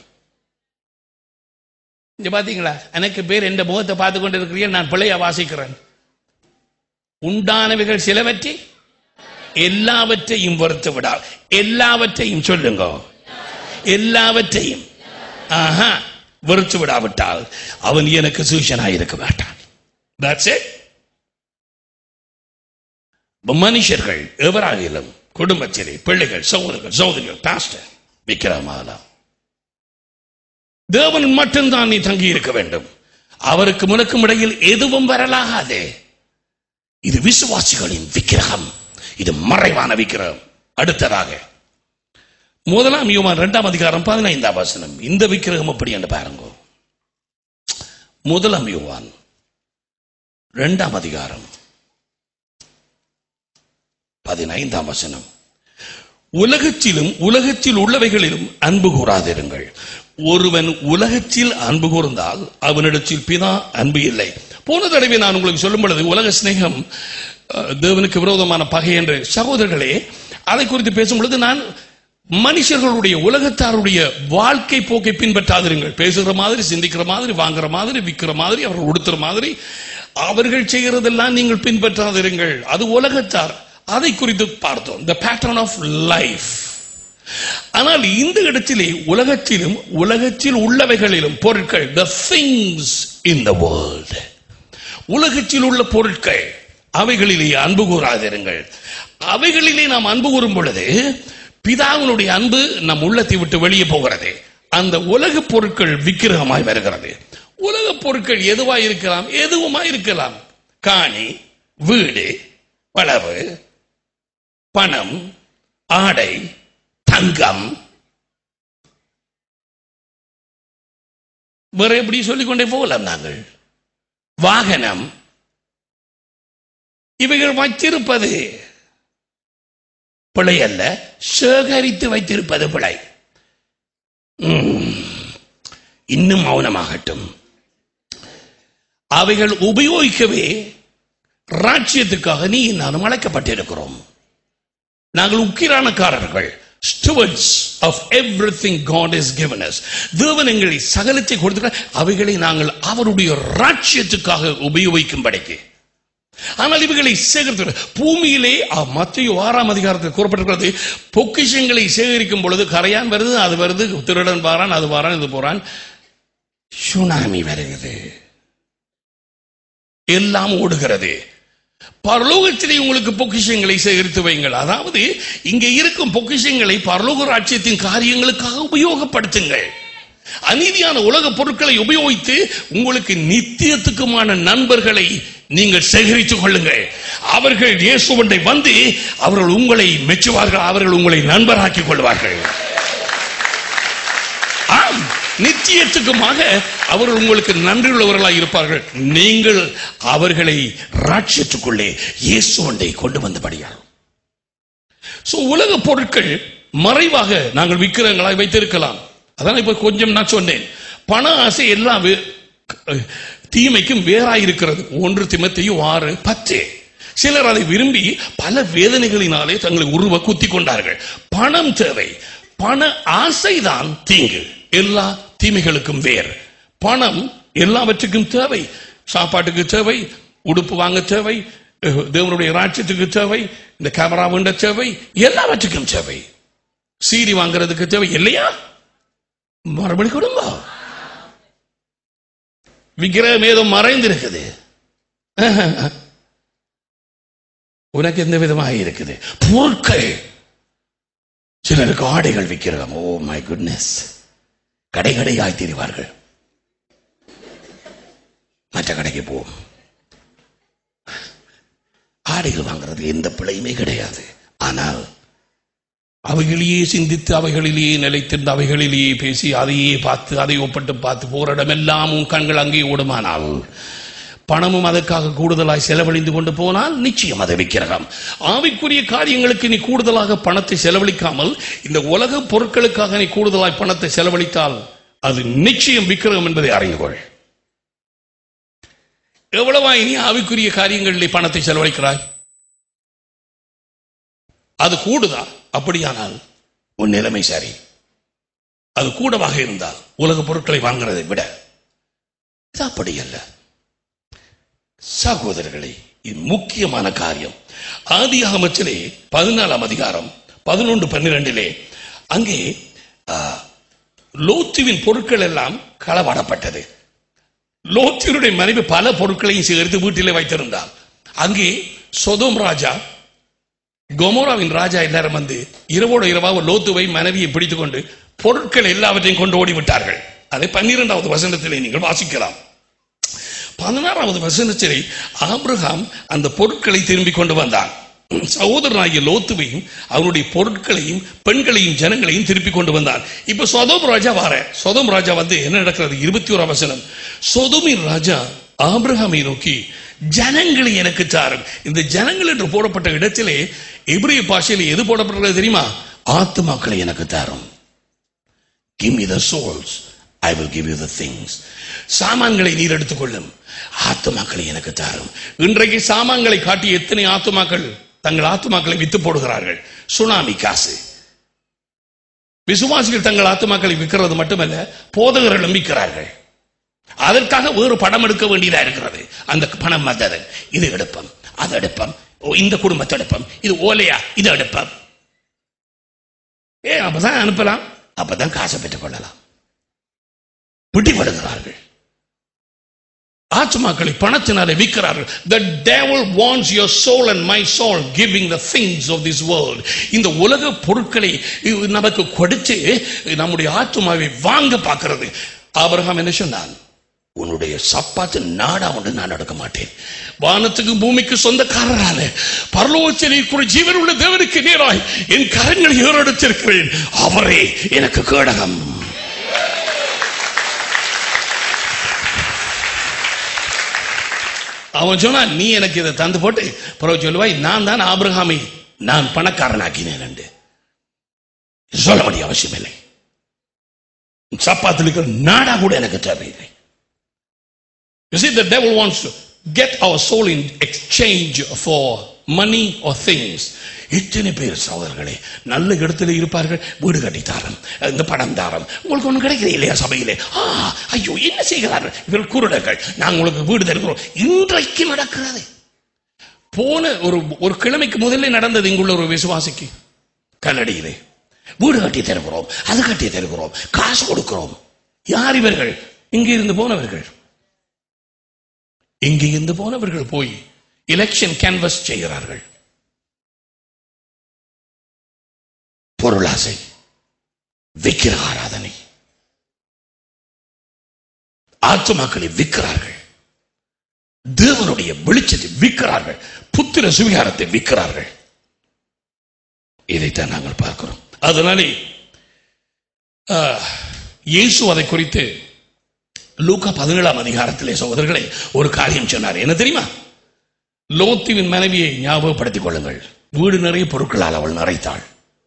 இங்க பாத்தீங்களா எனக்கு பேர் எந்த முகத்தை பார்த்து கொண்டு இருக்கிறீர்கள் நான் பிள்ளையா வாசிக்கிறேன் உண்டானவைகள் சிலவற்றை எல்லாவற்றையும் வருத்த விடா எல்லாவற்றையும் சொல்லுங்க எல்லாவற்றையும் ஆஹா வெறுத்து விடாவிட்டால் அவன் எனக்கு சூஷனாய் இருக்க மாட்டான் That's it. மனுஷர்கள் எவராகிலும் குடும்பத்திலே பிள்ளைகள் சகோதரர்கள் சகோதரிகள் பாஸ்டர் விக்கிரமாலா தேவன் மட்டும்தான் நீ தங்கி இருக்க வேண்டும் அவருக்கு முனக்கும் இடையில் எதுவும் வரலாகாது இது விசுவாசிகளின் விக்கிரகம் இது மறைவான விக்கிரகம் அடுத்ததாக முதலாம் யோவான் இரண்டாம் அதிகாரம் பதினைந்தாம் வசனம் இந்த விக்கிரகம் எப்படி என்று பாருங்க முதலாம் யோவான் இரண்டாம் அதிகாரம் பதினைந்தாம் வசனம் உலகத்திலும் உலகத்தில் உள்ளவைகளிலும் அன்பு கூறாதிருங்கள் ஒருவன் உலகத்தில் அன்பு கூர்ந்தால் அவனிடத்தில் பிதா அன்பு இல்லை போன தடவை நான் உங்களுக்கு சொல்லும் பொழுது உலக சிநேகம் அஹ், தேவனுக்கு விரோதமான பகை என்று சகோதரர்களே அதை குறித்து பேசும் பொழுது நான் மனுஷர்களுடைய உலகத்தாருடைய வாழ்க்கை போக்கை பின்பற்றாதிருங்கள் பேசுகிற மாதிரி சிந்திக்கிற மாதிரி வாங்குற மாதிரி விற்கிற மாதிரி அவர்கள் உடுத்துற மாதிரி அவர்கள் செய்கிறதெல்லாம் நீங்கள் பின்பற்றாதிருங்கள் அது உலகத்தார் அதை குறித்து பார்த்தோம் the pattern ஆஃப் லைஃப் ஆனால் இந்த இடத்திலே உலகத்திலும் உலகத்தில் உள்ளவைகளிலும் பொருட்கள் the things in the world உலகத்தில் உள்ள பொருட்கள் அவைகளிலே அன்பு கூறாதிருங்கள் அவைகளிலே நாம் அன்பு கூறும் பொழுது பிதாவினுடைய அன்பு நம் உள்ளத்தை விட்டு வெளியே போகிறது அந்த உலக பொருட்கள் விக்கிரகமாய் வருகிறது உலக பொருட்கள் எதுவாய் இருக்கலாம் எதுவுமாய் இருக்கலாம் காணி வீடு வளவு பணம் ஆடை தங்கம் வேற எப்படி சொல்லிக்கொண்டே போகலாம் நாங்கள் வாகனம் இவைகள் வச்சிருப்பது பிழை அல்ல சேகரித்து வைத்திருப்பது பிழை உம். இன்னும் மௌனமாகட்டும் அவைகள் உபயோகிக்கவே ராஜ்யத்துக்காக நீ நானும் அழைக்கப்பட்டிருக்கிறோம் நாங்கள் உக்கிரானக்காரர்கள் stewards of everything God is given us தேவன் எங்களை சகலத்தை கொடுத்துக்கிறார் அவைகளை நாங்கள் அவருடைய ராஜ்யத்துக்காக உபயோகிக்கும்படிக்கு ஆனால் இவைகளை சேகரித்து பூமியிலே அ- மத்திய ஆறாம் அதிகாரத்தில் கூறப்பட்டிருக்கிறது பொக்கிஷங்களை சேகரிக்கும் பொழுது கரையான் வருது அது வருது திருடன் வாரான் அது வாரான் இது போறான் சுனாமி வருகிறது எல்லாம் ஓடுகிறது பரலோகத்திலே உங்களுக்கு பொக்கிஷங்களை சேகரித்து வைங்கள் அதாவது இங்கே இருக்கும் பொக்கிஷங்களை பரலோக ராஜ்யத்தின் காரியங்களுக்காக உபயோகப்படுத்துங்கள் அநீதியான உலக பொருட்களை உபயோகித்து உங்களுக்கு நித்தியத்துக்குமான நண்பர்களை நீங்கள் சேகரித்துக் கொள்ளுங்கள் அவர்கள் இயேசுவண்டை வந்து அவர்கள் உங்களை மெச்சுவார்கள் அவர்கள் உங்களை நண்பராக்கிக் கொள்வார்கள் ஆம் நிச்சயத்துக்குமாக அவர்கள் உங்களுக்கு நன்றியுள்ளவர்களாய் இருப்பார்கள் நீங்கள் அவர்களை ராட்சியத்துக்குள்ளே இயேசுவண்டை கொண்டு வந்தபடியால் சோ உலக பொருட்கள் மறைவாக நாங்கள் விக்கிரகங்களாய் வைத்திருக்கலாம் அதான் இப்ப கொஞ்சம் நான் சொன்னேன் பண ஆசை எல்லாம் வே- தீமைக்கும் வேறாயிருக்கிறது ஒன்று திமத்தையும் ஆறு பத்து சிலர் அதை விரும்பி பல வேதனைகளினாலே தங்களை உருவ குத்தி கொண்டார்கள் பணம் தேவை பண ஆசைதான் தீங்கு எல்லா தீமைகளுக்கும் வேர் பணம் எல்லாவற்றுக்கும் தேவை சாப்பாட்டுக்கு தேவை உடுப்பு வாங்க தேவை அஹ், தேவனுடைய ராட்சியத்துக்கு தேவை இந்த கேமரா வேண்ட தேவை எல்லாவற்றுக்கும் தேவை சீரி வாங்குறதுக்கு தேவை இல்லையா மறுபடி கொடுங்க விக்கிரகம் ஏதோ மறைந்திருக்குது உனக்கு எந்த விதமாக இருக்குது பொருட்கள் சிலருக்கு ஆடைகள் விக்கிரகம் ஓ மை குட்னஸ் கடை கடையாய் திரிவார்கள் மற்ற கடைக்கு போவோம் ஆடைகள் வாங்குறது எந்த பிழையுமே கிடையாது ஆனால் அவைகளையே சிந்தித்து அவைகளிலேயே நிலைத்திருந்து அவைகளிலேயே பேசி அதையே பார்த்து அதை ஒப்பிட்டு பார்த்து போற இடமெல்லாம் உன் கண்கள் அங்கே ஓடுமானால் பணமும் அதற்காக கூடுதலாய் செலவழிந்து கொண்டு போனால் நிச்சயம் அது விக்கிரகம் ஆவிக்குரிய காரியங்களுக்கு நீ கூடுதலாக பணத்தை செலவழிக்காமல் இந்த உலக பொருட்களுக்காக நீ கூடுதலாய் பணத்தை செலவழித்தால் அது நிச்சயம் விக்கிரகம் என்பதை அறிந்து கொள் எவ்வளவாய் நீ ஆவிக்குரிய காரியங்களிலே பணத்தை செலவழிக்கிறாய் அது கூடுதா அப்படியானால் உன் நிலைமை சரி அது கூடவாக இருந்தால் உலக பொருட்களை வாங்குறதை விட இது அப்படி அல்ல சகோதரர்களே இது முக்கியமான காரியம் ஆதி அகமத்திலே பதினாலாம் அதிகாரம் பதினொன்று பன்னிரெண்டிலே அங்கே ஆ, லோத்துவின் பொருட்கள் எல்லாம் களவாடப்பட்டது லோத்தினுடைய மனைவி பல பொருட்களையும் சேகரித்து வீட்டிலே வைத்திருந்தார் அங்கே சொதோம் ராஜா கொமோராவின் ராஜா எல்லாரும் வந்து இரவோட இரவாக லோத்துவை மனைவியை பிடித்துக் கொண்டு பொருட்கள் எல்லாவற்றையும் கொண்டு ஓடிவிட்டார்கள் அதை பன்னிரெண்டாவது வசனத்திலே நீங்கள் வாசிக்கலாம் பதினாறாவது வசனத்திலே ஆபிரகாம் அந்த பொருட்களை திரும்பி கொண்டு வந்தான் சகோதரனாகிய லோத்துவையும் அவருடைய பொருட்களையும் பெண்களையும் ஜனங்களையும் திருப்பி கொண்டு வந்தான் இப்ப சொதோம் ராஜா வார சொதோம் ராஜா வந்து என்ன நடக்கிறது இருபத்தி ஓராம் வசனம் சொதோமின் ராஜா ஆபிரகாமை நோக்கி ஜனங்களை எனக்கு தாரும் இந்த ஜனங்கள் என்று போடப்பட்ட இடத்திலே எபிரிய பாஷையில் எது போடப்பட்டிருக்கிறது தெரியுமா ஆத்துமாக்களை எனக்கு தாரும் give me the souls I will give you the things சாமான்களை நீர் எடுத்துக்கொள்ளும் ஆத்துமாக்களை எனக்கு தாரும் இன்றைக்கு சாமான்களை காட்டி எத்தனை ஆத்துமாக்கள் தங்கள் ஆத்துமாக்களை வித்து போடுகிறார்கள் சுனாமி காசு விசுவாசிகள் தங்கள் ஆத்துமாக்களை விற்கிறது மட்டுமல்ல போதகர்களும் விற்கிறார்கள் அதற்காக வேறு படம் எடுக்க வேண்டியதா இருக்கிறது அந்த பணம் வந்தது இது எடுப்பம் அது எடுப்பம் ஓ, இந்த குடும்பத்தை எடுப்பம் இது ஓலையா இது எடுப்பம் ஏ அப்பதான் அனுப்பலாம் அப்பதான் காசை பெற்றுக் கொள்ளலாம் பிடிபடுகிறார்கள் ஆத்மாக்களை பணத்தினாலே விற்கிறார்கள் the devil wants your soul and my soul giving the things of this world இந்த உலக பொருட்களை நமக்கு கொடுத்து நம்முடைய ஆத்மாவை வாங்க பார்க்கிறது ஆபிரகாம் என்ன சொன்னான் உன்னுடைய சப்பாத்து நாடா ஒன்று நான் நடக்க மாட்டேன் வானத்துக்கு பூமிக்கு சொந்தக்காரரான பரலோச்சலில் கூட ஜீவன் உள்ள தேவனுக்கு நேராய் என் கரங்களை ஏறெடுத்திருக்கிறேன் அவரே எனக்கு கேடகம் அவன் சொன்னான் நீ எனக்கு இதை தந்து போட்டு பிறகு சொல்லுவாய் நான் தான் ஆபிரகாமை நான் பணக்காரனாக்கினேன் என்று சொல்ல வேண்டிய அவசியம் இல்லை சப்பாத்தில் இருக்கிற நாடா கூட எனக்கு தேவையில்லை You see, the devil wants to get our soul in exchange for money or things. எத்தனை பேர் சகோதரர்களே நல்ல இடத்துல இருப்பார்கள் வீடு கட்டி தாரம் இந்த படம் தாரம் உங்களுக்கு ஒன்றும் கிடைக்கிறது இல்லையா சபையிலே ஆ ஐயோ என்ன செய்கிறார்கள் இவர்கள் குருடர்கள் நாங்கள் உங்களுக்கு வீடு தருகிறோம் இன்றைக்கு நடக்கிறது போன ஒரு ஒரு கிழமைக்கு முதல்ல நடந்தது இங்குள்ள ஒரு விசுவாசிக்கு கல்லடியிலே வீடு கட்டி தருகிறோம் அது கட்டி தருகிறோம் காசு கொடுக்கிறோம் யார் இவர்கள் இங்கே இருந்து போனவர்கள் இங்கே இருந்து போனவர்கள் போய் எலெக்ஷன் கேன்வஸ் செய்கிறார்கள் பொருளாசை விக்கிர ஆராதனை ஆத்துமாக்களை விற்கிறார்கள் தேவனுடைய வெளிச்சத்தை விற்கிறார்கள் புத்திர சுவிகாரத்தை விற்கிறார்கள் இதைத்தான் நாங்கள் பார்க்கிறோம் அதனாலே ஆ, இயேசு அதை குறித்து லூக்கா பதினேழாம் அதிகாரத்திலே சகோதரர்களே ஒரு காரியம் சொன்னார் என்ன தெரியுமா லோத்துவின் மனைவியை ஞாபகப்படுத்திக் கொள்ளுங்கள் வீடு நிறைய பொருட்களால் அவள் நிறைத்தாள்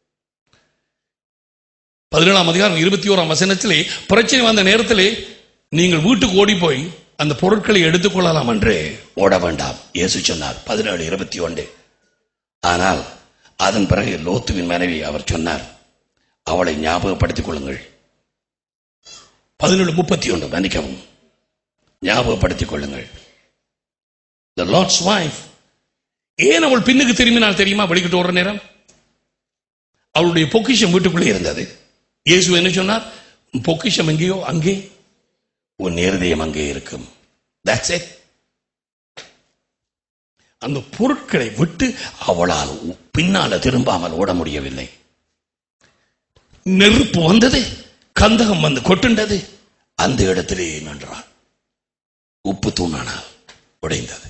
பதினேழாம் அதிகாரம் இருபத்தி ஓராம் வசனத்திலே பிரச்சனை வந்த நேரத்திலே நீங்கள் வீட்டுக்கு ஓடி போய் அந்த பொருட்களை எடுத்துக்கொள்ளலாம் என்று ஓட வேண்டாம் இயேசு சொன்னார் பதினேழு இருபத்தி ஒன்று ஆனால் அதன் பிறகு லோத்துவின் மனைவி அவர் சொன்னார் அவளை ஞாபகப்படுத்திக் கொள்ளுங்கள் பதினேழு முப்பத்தி ஒன்று மன்னிக்கவும் ஞாபகப்படுத்திக் கொள்ளுங்கள் த லார்ட்ஸ் வைஃப் ஏன் அவள் பின்னுக்கு திரும்பினால் தெரியுமா வெளிக்கிட்டு ஓடுற நேரம் அவளுடைய பொக்கிஷம் வீட்டுக்குள்ளே இருந்தது இயேசு என்ன சொன்னார் உன் பொக்கிஷம் எங்கேயோ அங்கே உன் இருதயம் அங்கே இருக்கும் That's it. அந்த பொருட்களை விட்டு அவளால் பின்னால திரும்பாமல் ஓட முடியவில்லை நெருப்பு வந்தது கந்தகம் வந்து கொட்டுண்டது அந்த இடத்திலே நின்றாள் உப்பு தூணானால் உடைந்தது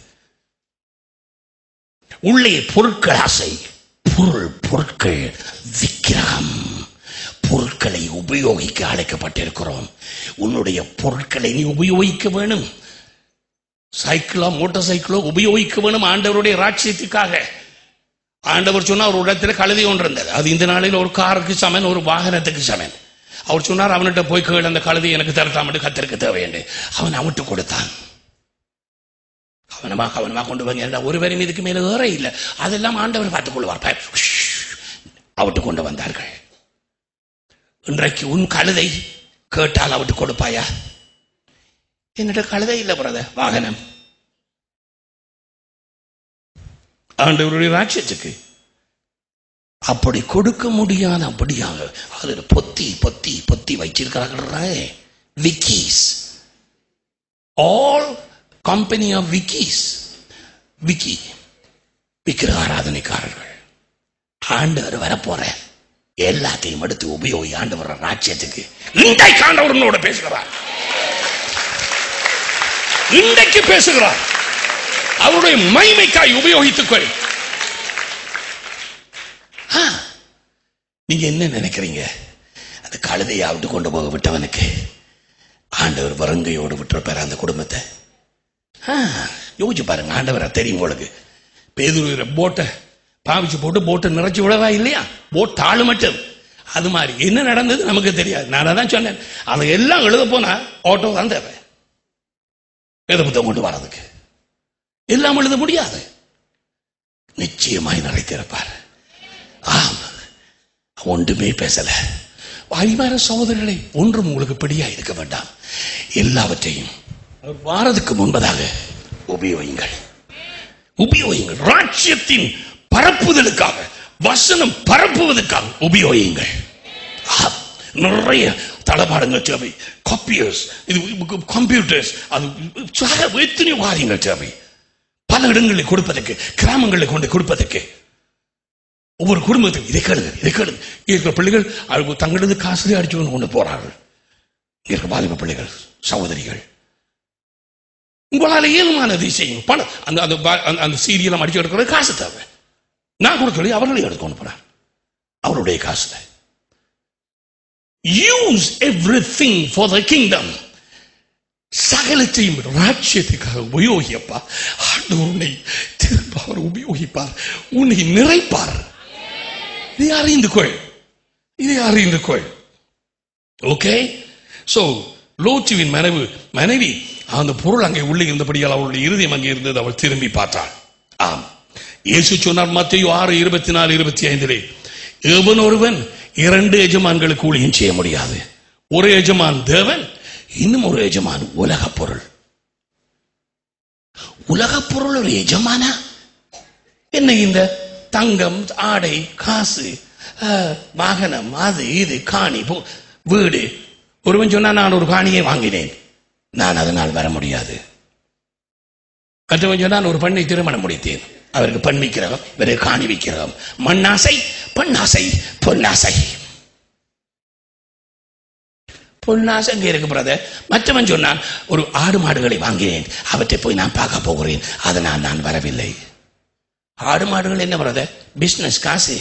உள்ளே பொருட்கள் ஆசை பொருள் பொருட்கள் விக்கிரகம் பொருட்களை உபயோகிக்க அழைக்கப்பட்டிருக்கிறோம் உன்னுடைய பொருட்களை நீ உபயோகிக்க வேணும் சைக்கிளோ மோட்டார் சைக்கிளோ உபயோகிக்க வேணும் ஆண்டவருடைய ராட்சியத்துக்காக ஆண்டவர் சொன்னா ஒரு இடத்துல கழுதி ஒன்று இருந்தது அது இந்த நாளில் ஒரு காருக்கு சமன் ஒரு வாகனத்துக்கு சமன் அவர் சொன்னார் அவன்கிட்ட போய் கேள் அந்த கழுதி எனக்கு தரட்டாமட்டு கத்திற்கு தேவையண்டு அவன் அவன்ட்டு கொடுத்தான் கவனமா கவனமா கொண்டு வாங்க எல்லாம் ஒரு வரி இதுக்கு மேல ஏற இல்லை அதெல்லாம் ஆண்டவர் பார்த்துக் கொள்வார் பய- உஷ். அவட்டு கொண்டு வந்தார்கள் இன்றைக்கு உன் கழுதை கேட்டால் அவட்டு கொடுப்பாயா என்னிட கழுதை இல்லை பிரதர் வாகனம் ஆண்டவருடைய ராட்சியத்துக்கு அப்படி கொடுக்க முடியாத அப்படியாக அதுல பொத்தி பொத்தி பொத்தி வச்சிருக்கிறார்கள் விக்கீஸ் ஆல் கம்பெனி ஆஃப் விக்கீஸ் விக்கி விக்கிர ஆராதனைக்காரர்கள் ஆண்டவர் வரப்போற எல்லாத்தையும் எடுத்து உபயோகி ஆண்டவர் ராஜ்யத்துக்கு இன்றைக்கு ஆண்டவர்களோட பேசுகிறார் இன்றைக்கு பேசுகிறார் அவருடைய மைமைக்காய் உபயோகித்துக்கொள் ஆ, நீங்க என்ன நினைக்கிறீங்க அந்த கழுதையாவிட்டு கொண்டு போக விட்டவனுக்கு ஆண்டவர் வருங்கையோடு விட்டுருப்பாரு அந்த குடும்பத்தை ஆ, யோசிச்சு பாருங்க ஆண்டவரை தெரியும் உங்களுக்கு பேதுருவிற போட்டை பாவிச்சு போட்டு போட்டை நிறைச்சு விடவா இல்லையா போட் தாழ் மட்டும் அது மாதிரி என்ன நடந்தது நமக்கு தெரியாது நான் தான் சொன்னேன் அதை எல்லாம் எழுத போனா ஆட்டோ தான் தேவை வேத புத்தகம் கொண்டு வரதுக்கு எல்லாம் எழுத முடியாது நிச்சயமாய் நிறைத்திருப்பார் ஆம் ஒன்றுமே பேசல வாய்மார சகோதரர்களை ஒன்றும் உங்களுக்கு பிடியா இருக்க வேண்டாம் எல்லாவற்றையும் அவர் வாரதுக்கு முன்பதாக உபயோகிங்கள் உபயோகிங்கள் ராட்சியத்தின் பரப்புதலுக்காக வசனம் பரப்புவதற்காக உபயோகிங்கள் ஆம். நிறைய தளபாடங்கள் தேவை காப்பியர்ஸ் இது கம்ப்யூட்டர்ஸ் அது சக- எத்தனையோ காரியங்கள் தேவை பல இடங்களில் கொடுப்பதற்கு கிராமங்களில் கொண்டு கொடுப்பதற்கு ஒவ்வொரு குடும்பத்துக்கும் இதை கேளுங்க இதை கேளுங்க இங்க இருக்கிற பிள்ளைகள் அவங்க தங்களது காசுலேயே அடிச்சு கொண்டு கொண்டு போறார்கள் இங்க இருக்க வாலிப பிள்ளைகள் சகோதரிகள் உங்களால் இயலுமானதை செய்யும் பணம் அந்த அந்த பா- அந்த- அந்த சீரியலம் அடிச்சு எடுக்கிறது காசு தேவை நான் கொடுக்கல அவர்களே எடுத்து கொண்டு போறார் அவருடைய காசுல use everything for the kingdom சகலத்தையும் ராஜ்யத்துக்காக உபயோகிப்பா ஆண்டவர் உன்னை திரும்ப அவர் உபயோகிப்பார் உன்னை நிறைப்பார் இதை அறிந்து கொள் இதை அறிந்து கொள் ஓகே சோ லோச்சுவின் மனைவி மனைவி அந்த பொருள் அங்கே உள்ளே இருந்தபடியால் அவளுடைய இருதயம் அங்கே இருந்தது அவள் திரும்பி பார்த்தாள் ஆம் இயேசு சொன்னார் மத்திய ஆறு இருபத்தி நாலு இருபத்தி ஐந்திலே எவன் ஒருவன் இரண்டு எஜமான்களுக்கு ஊழியம் செய்ய முடியாது ஒரு எஜமான் தேவன் இன்னும் ஒரு எஜமான் உலகப் பொருள் உலகப் பொருள் ஒரு எஜமானா என்ன இந்த தங்கம் ஆடை காசு அஹ், வாகனம் அது இது காணி போ- வீடு ஒருவன் சொன்னா நான் ஒரு காணியை வாங்கினேன் நான் அதனால் வர முடியாது மற்றவன் சொன்னா நான் ஒரு பெண்ணை திருமணம் முடித்தேன் அவருக்கு பெண் விக்கிரகம் இவருக்கு காணி விக்கிரகம் மண்ணாசை பெண்ணாசை பொன்னாசை பொன்னாசை அங்கே இருக்கு பிரதர் மற்றவன் சொன்னான் ஒரு ஆடு மாடுகளை வாங்கினேன் அவற்றை போய் நான் பார்க்க போகிறேன் அதனால் நான் வரவில்லை ஆடு மாடுகள் என்ன பிரதர் பிசினஸ் காசு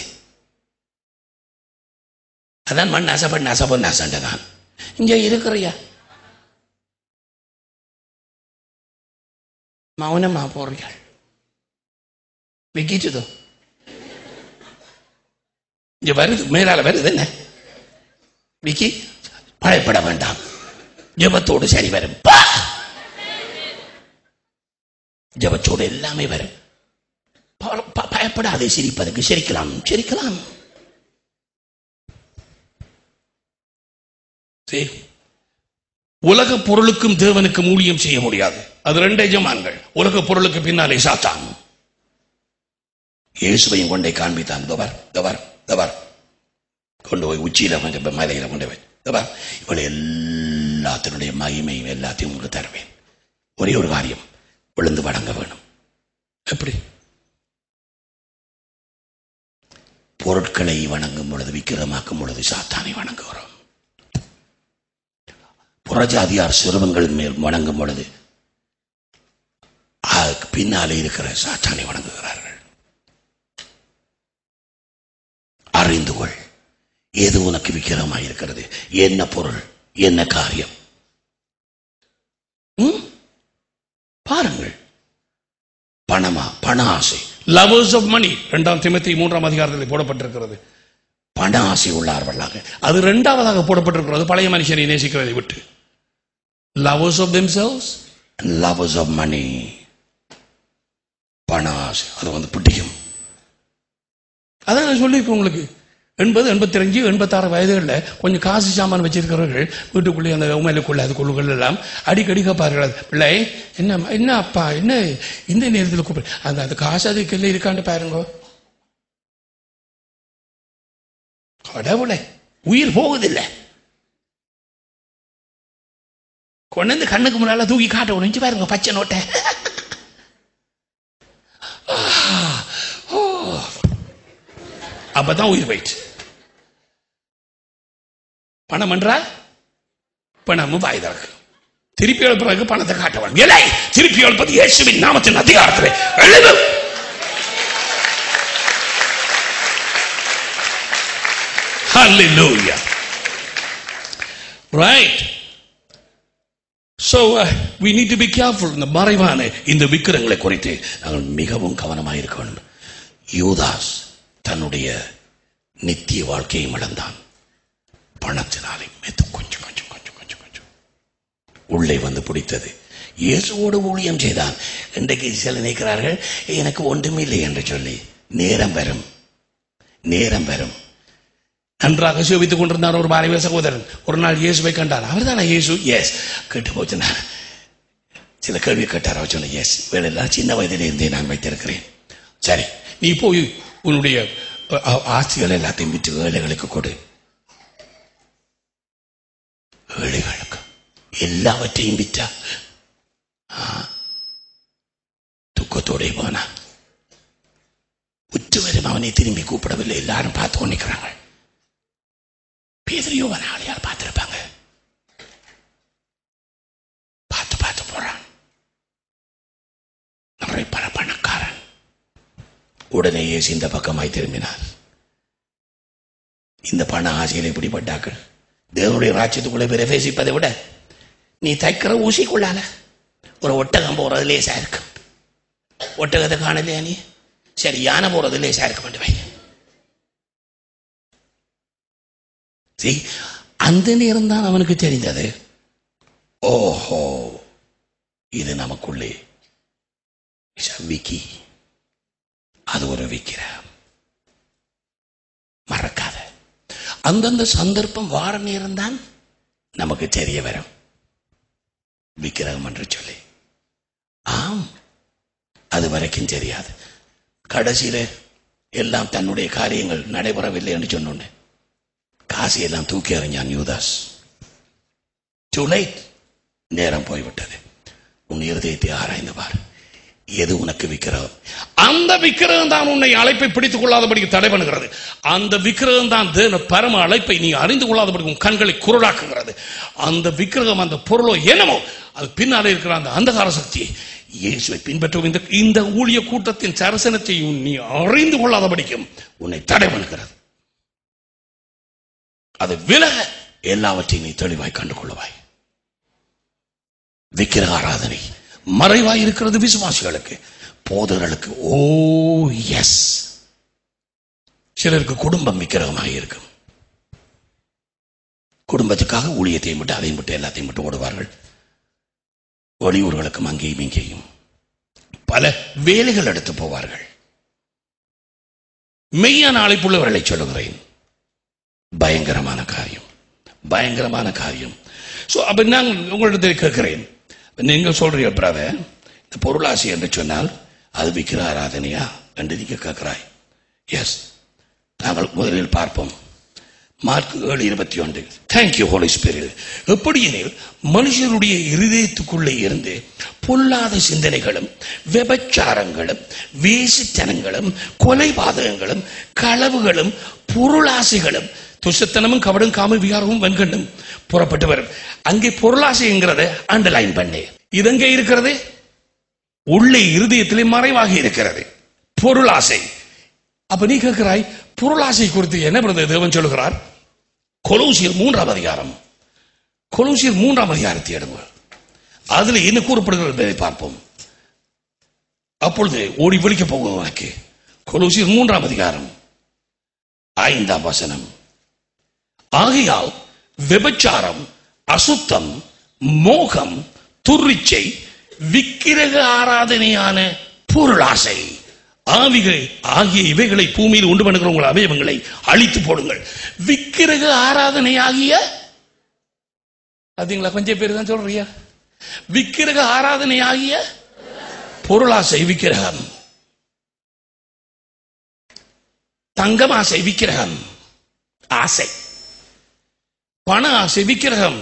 அதான் மண் ஆசை பெண் ஆசை பொன் ஆசைன்ற தான் இங்க இருக்கிறியா மௌனமா போறீர்கள் விக்கிச்சுதோ இங்க வருது மேலால வருது என்ன விக்கி பயப்பட வேண்டாம் ஜபத்தோடு சரி வரும் பா! ஜபத்தோடு எல்லாமே வரும் ப- ப- பயப்படாதே சிரிப்பதற்கு சிரிக்கலாம் சிரிக்கலாம் சரி. உலக பொருளுக்கும் தேவனுக்கும் ஊழியம் செய்ய முடியாது அது ரெண்டு எஜமான்கள் உலக பொருளுக்கு பின்னாலே சாத்தான் இயேசுவையும் கொண்டே காண்பித்தான் தவர் தவர் தவர் கொண்டு போய் உச்சியில கொஞ்சம் மலையில கொண்டு போய் தவர் இவளை எல்லாத்தினுடைய மகிமையும் எல்லாத்தையும் உங்களுக்கு தருவேன் ஒரே ஒரு காரியம் விழுந்து வணங்க வேணும் எப்படி பொருட்களை வணங்கும் பொழுது விக்கிரமாக்கும் பொழுது சாத்தானை வணங்குகிறோம் புறஜாதியார் சிறுவங்களின் மேல் வணங்கும் பொழுது அதுக்கு பின்னாலே இருக்கிற சாத்தானை வணங்குகிறார்கள் அறிந்து கொள் எது உனக்கு விக்கிரமாய் இருக்கிறது என்ன பொருள் என்ன காரியம் ம்? பாருங்கள் பணமா பண ஆசை லவர்ஸ் ஆஃப் மணி இரண்டாம் திமத்தி மூன்றாம் அதிகாரத்தில் போடப்பட்டிருக்கிறது பண ஆசை உள்ளார்களாக அது இரண்டாவதாக போடப்பட்டிருக்கிறது பழைய மனுஷனை நேசிக்கிறதை விட்டு lovers of themselves and lovers of money பண ஆசை அது வந்து பிடிக்கும் அதான் நான் சொல்லியிருக்கேன் உங்களுக்கு எண்பது எண்பத்தஞ்சு எண்பத்தாறு வயதுகளில் கொஞ்சம் காசு சாமான் வச்சிருக்கிறவர்கள் வீட்டுக்குள்ளே அந்த உமையிலுக்குள்ள அது கொள்ளுகள் எல்லாம் அடிக்கடி கேட்பார்கள் பிள்ளை என்ன என்ன அப்பா என்ன இந்த நேரத்தில் கூப்பிடு அந்த அந்த காசு அதுக்கு இல்லை இருக்கான்னு பாருங்க கடவுளே உயிர் போகுதில்லை கொண்டு வந்து கண்ணுக்கு முன்னால தூக்கி காட்ட ஒழிஞ்சு பாருங்க பச்சை நோட்டை அப்பதான் உயிர் போயிடுச்சு பணம் என்றா பணமும் வாய் திறக்கு திருப்பி எழுப்புறதுக்கு பணத்தை காட்ட வேண்டும் இல்லை திருப்பி எழுப்பது இயேசுவின் நாமத்தின் அதிகாரத்தில் எழுது Hallelujah. Right. So uh, we need to be careful இந்த மறைவான இந்த விக்கிரங்களை குறித்து நாங்கள் மிகவும் கவனமாக இருக்க வேண்டும் யூதாஸ் தன்னுடைய நித்திய வாழ்க்கையை இழந்தான் பணத்தினாலே மெது கொஞ்சம் கொஞ்சம் கொஞ்சம் கொஞ்சம் கொஞ்சம் உள்ளே வந்து பிடித்தது இயேசுவோடு ஊழியம் செய்தான் இன்றைக்கு சில நினைக்கிறார்கள் எனக்கு ஒன்றுமில்லை என்று சொல்லி நேரம் வரும் நேரம் வரும் நன்றாக சேவித்துக் கொண்டிருந்தார் ஒரு பாரதிய சகோதரன் ஒரு நாள் இயேசுவை கண்டார் அவர் தானே இயேசு எஸ் கேட்டு போச்சு நான் சில கேள்வி கேட்டார் அவர் சொன்ன எஸ் வேலையெல்லாம் சின்ன வயதிலே இருந்தே நான் வைத்திருக்கிறேன் சரி நீ போய் உன்னுடைய அ, அ, ஆஸ்திகள் எல்லாத்தையும் விற்று ஏழைகளுக்கு கொடு ஏழைகளுக்கு எல்லாவற்றையும் விற்றா ஆ, துக்கத்தோட போனா உற்று வரும் அவனை திரும்பி கூப்பிடவில்லை எல்லாரும் பார்த்து கொண்டிருக்கிறாங்க பேதறியோ வர ஆளையால் பார்த்திருப்பாங்க பார்த்து பார்த்து போறான் நிறைய பண பணக்காரன் உடனே இயேசு இந்த பக்கமாய் திரும்பினார் இந்த பண ஆசையில் இப்படிப்பட்டாக்கள் தேவனுடைய ராஜ்யத்துக்குள்ளே பிரவேசிப்பதை விட நீ தைக்கிற ஊசிக்குள்ளால ஒரு ஒட்டகம் போறது லேசா இருக்கு ஒட்டகத்தை காணலையா நீ சரி யானை போறது லேசா இருக்க மாட்டேன் See, அந்த நேரம் தான் அவனுக்கு தெரிந்தது ஓஹோ இது நமக்குள்ளே is a விக்கி அது ஒரு விக்கிரம் மறக்காத அந்தந்த சந்தர்ப்பம் வார நேரம் தான் நமக்கு தெரிய வரும் விக்கிரகம் என்று சொல்லி ஆம் அது வரைக்கும் தெரியாது கடைசியில எல்லாம் தன்னுடைய காரியங்கள் நடைபெறவில்லை என்று சொன்னோன்னு காசு எல்லாம் தூக்கி எறிஞ்சான் யூதாஸ் டூ லைட் நேரம் போய்விட்டது உன் இருதயத்தை ஆராய்ந்து பார் எது உனக்கு விக்கிரகம் அந்த விக்கிரகம் தான் உன்னை அழைப்பை பிடித்துக் கொள்ளாதபடிக்கு தடை பண்ணுகிறது அந்த விக்கிரகம் தான் தேவ பரம அழைப்பை நீ அறிந்து கொள்ளாதபடி உன் கண்களை குருடாக்குகிறது அந்த விக்கிரகம் அந்த பொருளோ என்னமோ அது பின்னாலே இருக்கிற அந்த அந்தகார சக்தி இயேசுவை பின்பற்றும் இந்த இந்த ஊழிய கூட்டத்தின் சரசனத்தை நீ அறிந்து கொள்ளாதபடிக்கும் உன்னை தடை பண்ணுகிறது அது விலக எல்லாவற்றையும் நீ தெளிவாய் கண்டு கொள்ளுவாய் விக்கிரக ஆராதனை மறைவாய் இருக்கிறது விசுவாசிகளுக்கு போதர்களுக்கு ஓ எஸ் சிலருக்கு குடும்பம் விக்கிரகமாக இருக்கும் குடும்பத்துக்காக ஊழியத்தையும் விட்டு அதையும் விட்டு எல்லாத்தையும் விட்டு ஓடுவார்கள் வெளியூர்களுக்கும் அங்கேயும் இங்கேயும் பல வேலைகள் எடுத்து போவார்கள் மெய்யான அழைப்புள்ளவர்களை சொல்லுகிறேன் பயங்கரமான காரியம் பயங்கரமான காரியம் சோ அப்ப நான் உங்களிடத்தில் கேட்கிறேன் நீங்கள் சொல்றீங்க பிரதர் இந்த பொருளாசி என்று சொன்னால் அது விக்கிர ஆராதனையா என்று நீங்க கேட்கிறாய் எஸ் நாங்கள் முதலில் பார்ப்போம் மார்க் ஏழு இருபத்தி ஒன்று தேங்க்யூ ஹோலி ஸ்பிரிட் எப்படியெனில் மனுஷருடைய இருதயத்துக்குள்ளே இருந்து பொல்லாத சிந்தனைகளும் விபச்சாரங்களும் வேசித்தனங்களும் கொலைபாதகங்களும் களவுகளும் பொருளாசைகளும் துஷத்தனமும் கபடும் காம விகாரமும் வெண்கண்டும் புறப்பட்டு வரும் அங்கே பொருளாசைங்கிறத அண்டர்லைன் பண்ணு இதெங்கே இருக்கிறது உள்ளே இருதயத்திலே மறைவாக இருக்கிறது பொருளாசை அப்ப நீ கேட்கிறாய் பொருளாசை குறித்து என்ன பிரதர் தேவன் சொல்லுகிறார் கொலோசியர் மூன்றாம் அதிகாரம் கொலோசியர் மூன்றாம் அதிகாரத்தை எடுங்க அதுல என்ன கூறப்படுகிறது என்பதை பார்ப்போம் அப்பொழுது ஓடி விழிக்க போகும் உனக்கு கொலோசியர் மூன்றாம் அதிகாரம் ஐந்தாம் வசனம் ஆகையால் விபச்சாரம் அசுத்தம் மோகம் துர்ரிச்சை விக்கிரக ஆராதனையான பொருளாசை ஆவிகள் ஆகிய இவைகளை பூமியில் உண்டு பண்ணுகிற உங்கள் அவயவங்களை அழித்து போடுங்கள் விக்கிரக ஆராதனை ஆகிய அதுங்களா கொஞ்சம் பேர் தான் சொல்றியா விக்கிரக ஆராதனை ஆகிய பொருளாசை விக்கிரகம் தங்கமாசை விக்கிரகம் ஆசை பண ஆசை விக்கிரகம்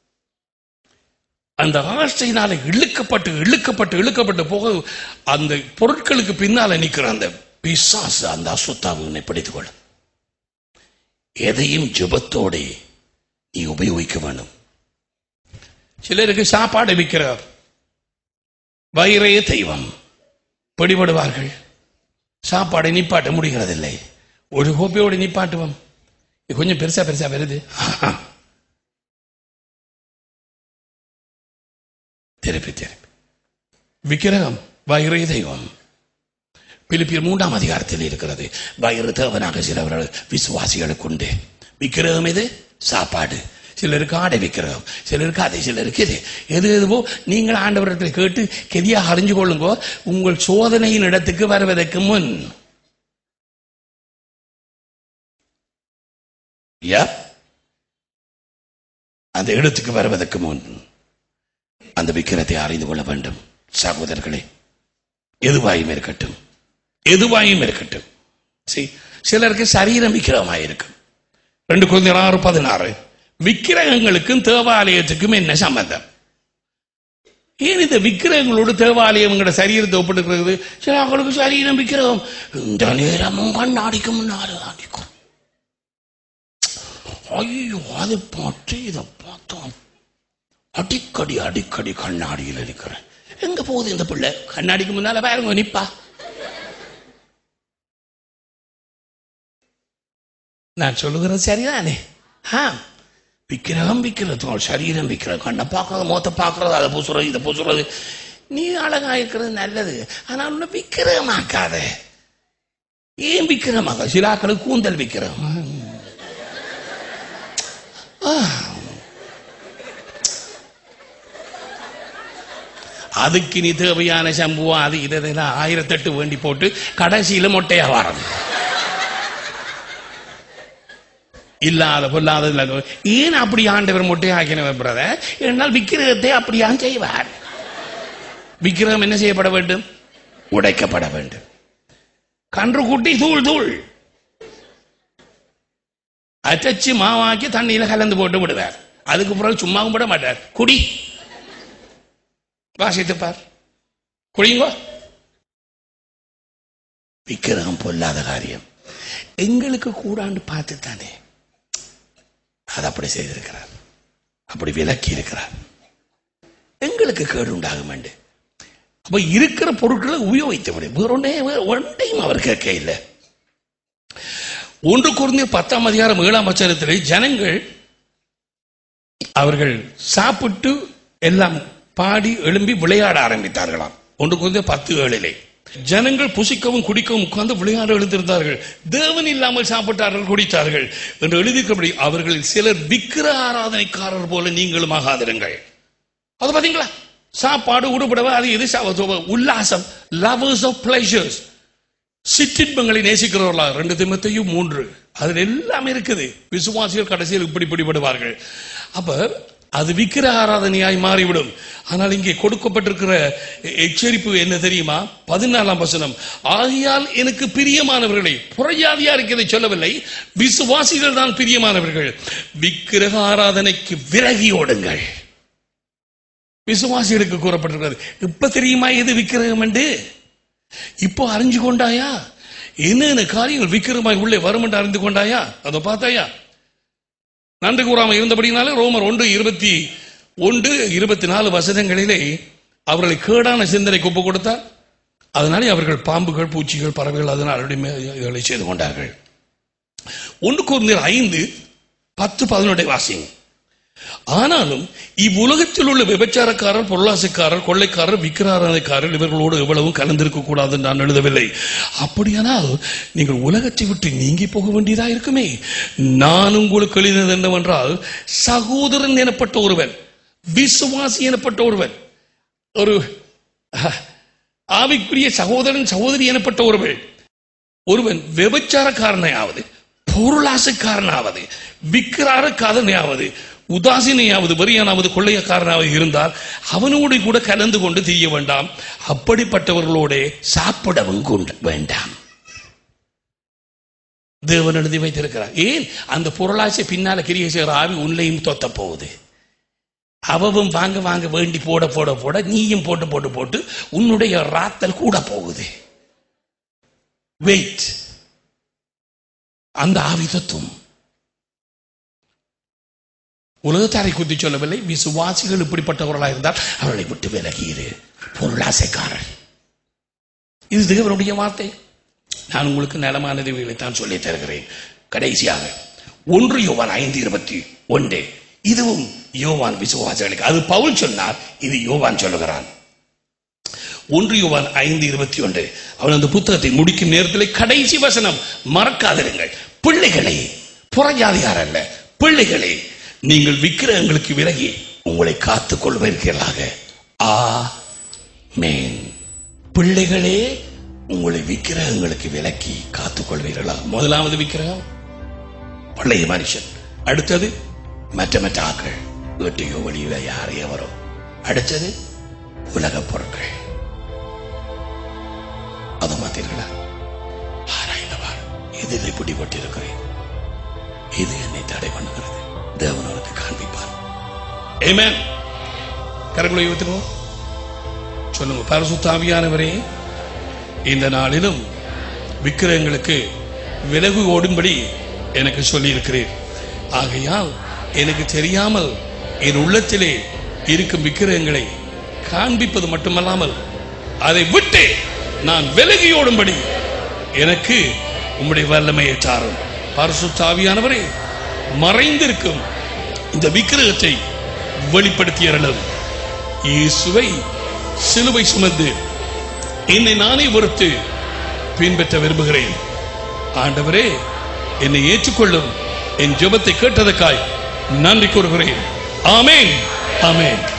அந்த ஆசையினால இழுக்கப்பட்டு இழுக்கப்பட்டு இழுக்கப்பட்டு போக அந்த பொருட்களுக்கு பின்னால நிக்கிற அந்த பிசாசு அந்த அசுத்தாவை உன்னை பிடித்துக் கொள்ளும் எதையும் ஜெபத்தோட நீ உபயோகிக்க வேண்டும் சிலருக்கு சாப்பாடு விற்கிற வயிறைய தெய்வம் பிடிபடுவார்கள் சாப்பாடை நிப்பாட்ட முடிகிறதில்லை ஒரு கோப்பையோடு நிப்பாட்டுவோம் இது கொஞ்சம் பெருசா பெருசா வருது திருப்பி திருப்பி விக்கிரகம் வயிறைய தெய்வம் பிலிப்பியர் மூன்றாம் அதிகாரத்தில் இருக்கிறது வயிறு தேவனாக சிலவர்கள் விசுவாசிகளுக்கு உண்டு விக்கிரகம் இது சாப்பாடு சிலருக்கு ஆடை விக்கிரகம் சிலருக்கு அதை சிலருக்கு இது எது எதுவோ நீங்கள் ஆண்டவரத்தில் கேட்டு கெதியாக அறிஞ்சு கொள்ளுங்கோ உங்கள் சோதனையின் இடத்துக்கு வருவதற்கு முன் யா அந்த இடத்துக்கு வருவதற்கு முன் அந்த விக்கிரத்தை அறிந்து கொள்ள வேண்டும் சகோதரர்களே எதுவாயும் இருக்கட்டும் எதுவாயும் இருக்கட்டும் See, சிலருக்கு சரீரம் விக்கிரமாயிருக்கும் ரெண்டு குழந்தைகள் ஆறு பதினாறு விக்கிரகங்களுக்கும் தேவாலயத்துக்கும் என்ன சம்பந்தம் ஏன் இந்த விக்கிரகங்களோட தேவாலயம்ங்கிற சரீரத்தை ஒப்பிட்டுக்கிறது சில அவங்களுக்கு சரீரம் விக்கிரகம் இந்த நேரமும் கண்ணாடிக்கு முன்னால நிற்கும் ஐயோ அதை பார்த்து இதை பார்த்தோம் அடிக்கடி அடிக்கடி கண்ணாடியில் இருக்கிறேன் எங்க போகுது இந்த பிள்ளை கண்ணாடிக்கு முன்னால பாருங்க நிப்பா நான் சொல்லுகிறது சரிதானே ஆ விக்கிரகம் விற்கிறது சரீரம் விற்கிறது கண்ணை பார்க்கறது மோத்த பார்க்கறது அதை பூசுறது இதை பூசுறது நீ அழகா இருக்கிறது நல்லது ஆனால் உன்னை விக்கிரகமாக்காத ஏன் விக்கிரமாக்க சிலாக்களுக்கு கூந்தல் விக்கிரகம் ஆ. அதுக்கு நீ தேவையான சம்புவம் அது இது இதெல்லாம் ஆயிரத்தெட்டு வேண்டி போட்டு கடைசியில மொட்டையா வாரது இல்லாத பொல்லாத இல்லாத ஏன் அப்படி ஆண்டவர் மொட்டையா ஆக்கினவர் பிரதர் என்னால் விக்கிரகத்தை அப்படியான் செய்வார் விக்கிரகம் என்ன செய்யப்பட வேண்டும் உடைக்கப்பட வேண்டும் கன்று குட்டி தூள் தூள் அரைச்சு மாவாக்கி தண்ணியில கலந்து போட்டு விடுவார் அதுக்கு பிறகு சும்மாவும் விட மாட்டார் குடி வாசித்து பார் குடிங்கோ விக்கிரகம் பொல்லாத காரியம் எங்களுக்கு கூடாண்டு பார்த்து தானே அது அப்படி செய்திருக்கிறார் அப்படி விலக்கி இருக்கிறார் எங்களுக்கு கேடு உண்டாகும் வேண்டு அப்ப இருக்கிற பொருட்களை உபயோகித்து விடு வேற ஒன்றே ஒன்றையும் அவர் கேட்க இல்லை ஒன்று குறைந்த பத்தாம் அதிகாரம் ஏழாம் வச்சனத்திலே ஜனங்கள் அவர்கள் சாப்பிட்டு எல்லாம் பாடி எழும்பி விளையாட ஆரம்பித்தார்களாம் ஒன்று குறைந்த பத்து ஏழிலே ஜனங்கள் புசிக்கவும் குடிக்கவும் உட்கார்ந்து விளையாட எழுந்திருந்தார்கள் தேவன் இல்லாமல் சாப்பிட்டார்கள் குடித்தார்கள் என்று எழுதியிருக்கிறபடி அவர்களில் சிலர் விக்கிர ஆராதனைக்காரர் போல நீங்களும் ஆகாதிருங்கள் அது பாத்தீங்களா சாப்பாடு உடுபடவை அது இது ச- உல்லாசம் லவர்ஸ் ஆஃப் பிளஷர்ஸ் சிற்றின்பங்களை நேசிக்கிறவர்களா ரெண்டு திமத்தையும் மூன்று அதுல எல்லாமே இருக்குது விசுவாசிகள் கடைசியில் இப்படி பிடிபடுவார்கள் அப்ப அது விக்கிர ஆராதனையாய் மாறிவிடும் ஆனால் இங்கே கொடுக்கப்பட்டிருக்கிற எச்சரிப்பு என்ன தெரியுமா பதினாலாம் வசனம் ஆகையால் எனக்கு பிரியமானவர்களை புறையாதியா இருக்கிறதை சொல்லவில்லை விசுவாசிகள் தான் பிரியமானவர்கள் விக்கிரக ஆராதனைக்கு விலகி ஓடுங்கள் விசுவாசிகளுக்கு கூறப்பட்டிருக்கிறது இப்ப தெரியுமா எது விக்கிரகம் என்று இப்போ அறிஞ்சு கொண்டாயா என்னென்ன காரியங்கள் விக்கிரமாய் உள்ளே வரும் என்று அறிந்து கொண்டாயா அதை பார்த்தாயா நன்றி கூறாமல் இருந்தபடினாலே ரோமர் ஒன்று இருபத்தி ஒன்று இருபத்தி நாலு வசனங்களிலே அவர்களை கேடான சிந்தனைக்கு ஒப்பு கொடுத்தார் அதனாலே அவர்கள் பாம்புகள் பூச்சிகள் பறவைகள் அதனால் அடிமை இதை செய்து கொண்டார்கள் ஒன்று கூர்ந்தர் ஐந்து பத்து பதினொன்றை வாசிங்க ஆனாலும் இவ்வுலகத்தில் உள்ள விபச்சாரக்காரர் பொருளாசைக்காரர் கொள்ளைக்காரர் விக்கிராரணைக்காரர் இவர்களோடு எவ்வளவும் கலந்திருக்க கூடாது என்று நான் எழுதவில்லை அப்படியானால் நீங்கள் உலகத்தை விட்டு நீங்கி போக வேண்டியதா இருக்குமே நான் உங்களுக்கு எழுதினது என்னவென்றால் சகோதரன் எனப்பட்ட ஒருவன் விசுவாசி எனப்பட்ட ஒருவன் ஒரு அஹ், ஆவிக்குரிய சகோதரன் சகோதரி எனப்பட்ட ஒருவன் ஒருவன் விபச்சாரக்காரனையாவது பொருளாசைக்காரனாவது விக்கிராரக்காரனையாவது உதாசீனையாவது வெறியானாவது கொள்ளையக்காரனாவது இருந்தால் அவனோடு கூட கலந்து கொண்டு தெரிய வேண்டாம் அப்படிப்பட்டவர்களோட சாப்பிடவும் கொண்டு வேண்டாம் தேவன் எழுதி வைத்திருக்கிறார் ஏன் அந்த பொருளாசை பின்னால கிரியை செய்கிற ஆவி உன்னையும் தொத்த போகுது அவவும் வாங்க வாங்க வேண்டி போட போட போட நீயும் போட்டு போட்டு போட்டு உன்னுடைய ராத்தல் கூட போகுது வெயிட் அந்த ஆவி தத்துவம் உலகத்தாரை குத்தி சொல்லவில்லை விசுவாசிகள் இப்படிப்பட்டவர்களாக இருந்தால் அவர்களை விட்டு விலகியிரு பொருளாசைக்காரர் இது தேவனுடைய வார்த்தை நான் உங்களுக்கு நலமானதுகளை தான் சொல்லித் தருகிறேன் கடைசியாக ஒன்று யோவான் ஐந்து இருபத்தி ஒன்று இதுவும் யோவான் விசுவாசிகளுக்கு அது பவுல் சொன்னார் இது யோவான் சொல்லுகிறான் ஒன்று யோவான் ஐந்து இருபத்தி ஒன்று அவன் அந்த புத்தகத்தை முடிக்கும் நேரத்தில் கடைசி வசனம் மறக்காதிருங்கள் பிள்ளைகளே புறஜாதியார் அல்ல பிள்ளைகளே நீங்கள் விக்கிரகங்களுக்கு விலகி உங்களை காத்துக் கொள்வீர்களாக ஆ மேன் பிள்ளைகளே உங்களை விக்கிரகங்களுக்கு விலக்கி காத்துக் கொள்வீர்களா முதலாவது விக்கிரகம் பழைய மனுஷன் அடுத்தது மற்ற மற்ற ஆக்கள் வீட்டையோ வழியில யாரையோ வரும் அடுத்தது உலகப் பொருட்கள் அதை மாத்தீர்களா ஆராய்ந்தவார் இதில் பிடிபட்டிருக்கிறேன் இது என்னை தடை பண்ணுகிறது தேவன் உனக்கு காண்பிப்பார் Amen. கரங்களை ஊத்துவோம் சொல்லுங்க பரசுத்தாவியானவரே இந்த நாளிலும் விக்கிரகங்களுக்கு விலகு ஓடும்படி எனக்கு சொல்லியிருக்கிறேன் ஆகையால் எனக்கு தெரியாமல் என் உள்ளத்திலே இருக்கும் விக்கிரகங்களை காண்பிப்பது மட்டுமல்லாமல் அதை விட்டு நான் விலகி ஓடும்படி எனக்கு உம்முடைய வல்லமையை தாரும் பரசுத்தாவியானவரே மறைந்திருக்கும் இந்த விக்கிரகத்தை வெளிப்படுத்தியறலும் இயேசுவை சிலுவை சுமந்து என்னை நானே பொறுத்து பின்பற்ற விரும்புகிறேன் ஆண்டவரே என்னை ஏற்றுக்கொள்ளும் என் ஜெபத்தை கேட்டதற்காய் நன்றி கூறுகிறேன் ஆமென் ஆமென்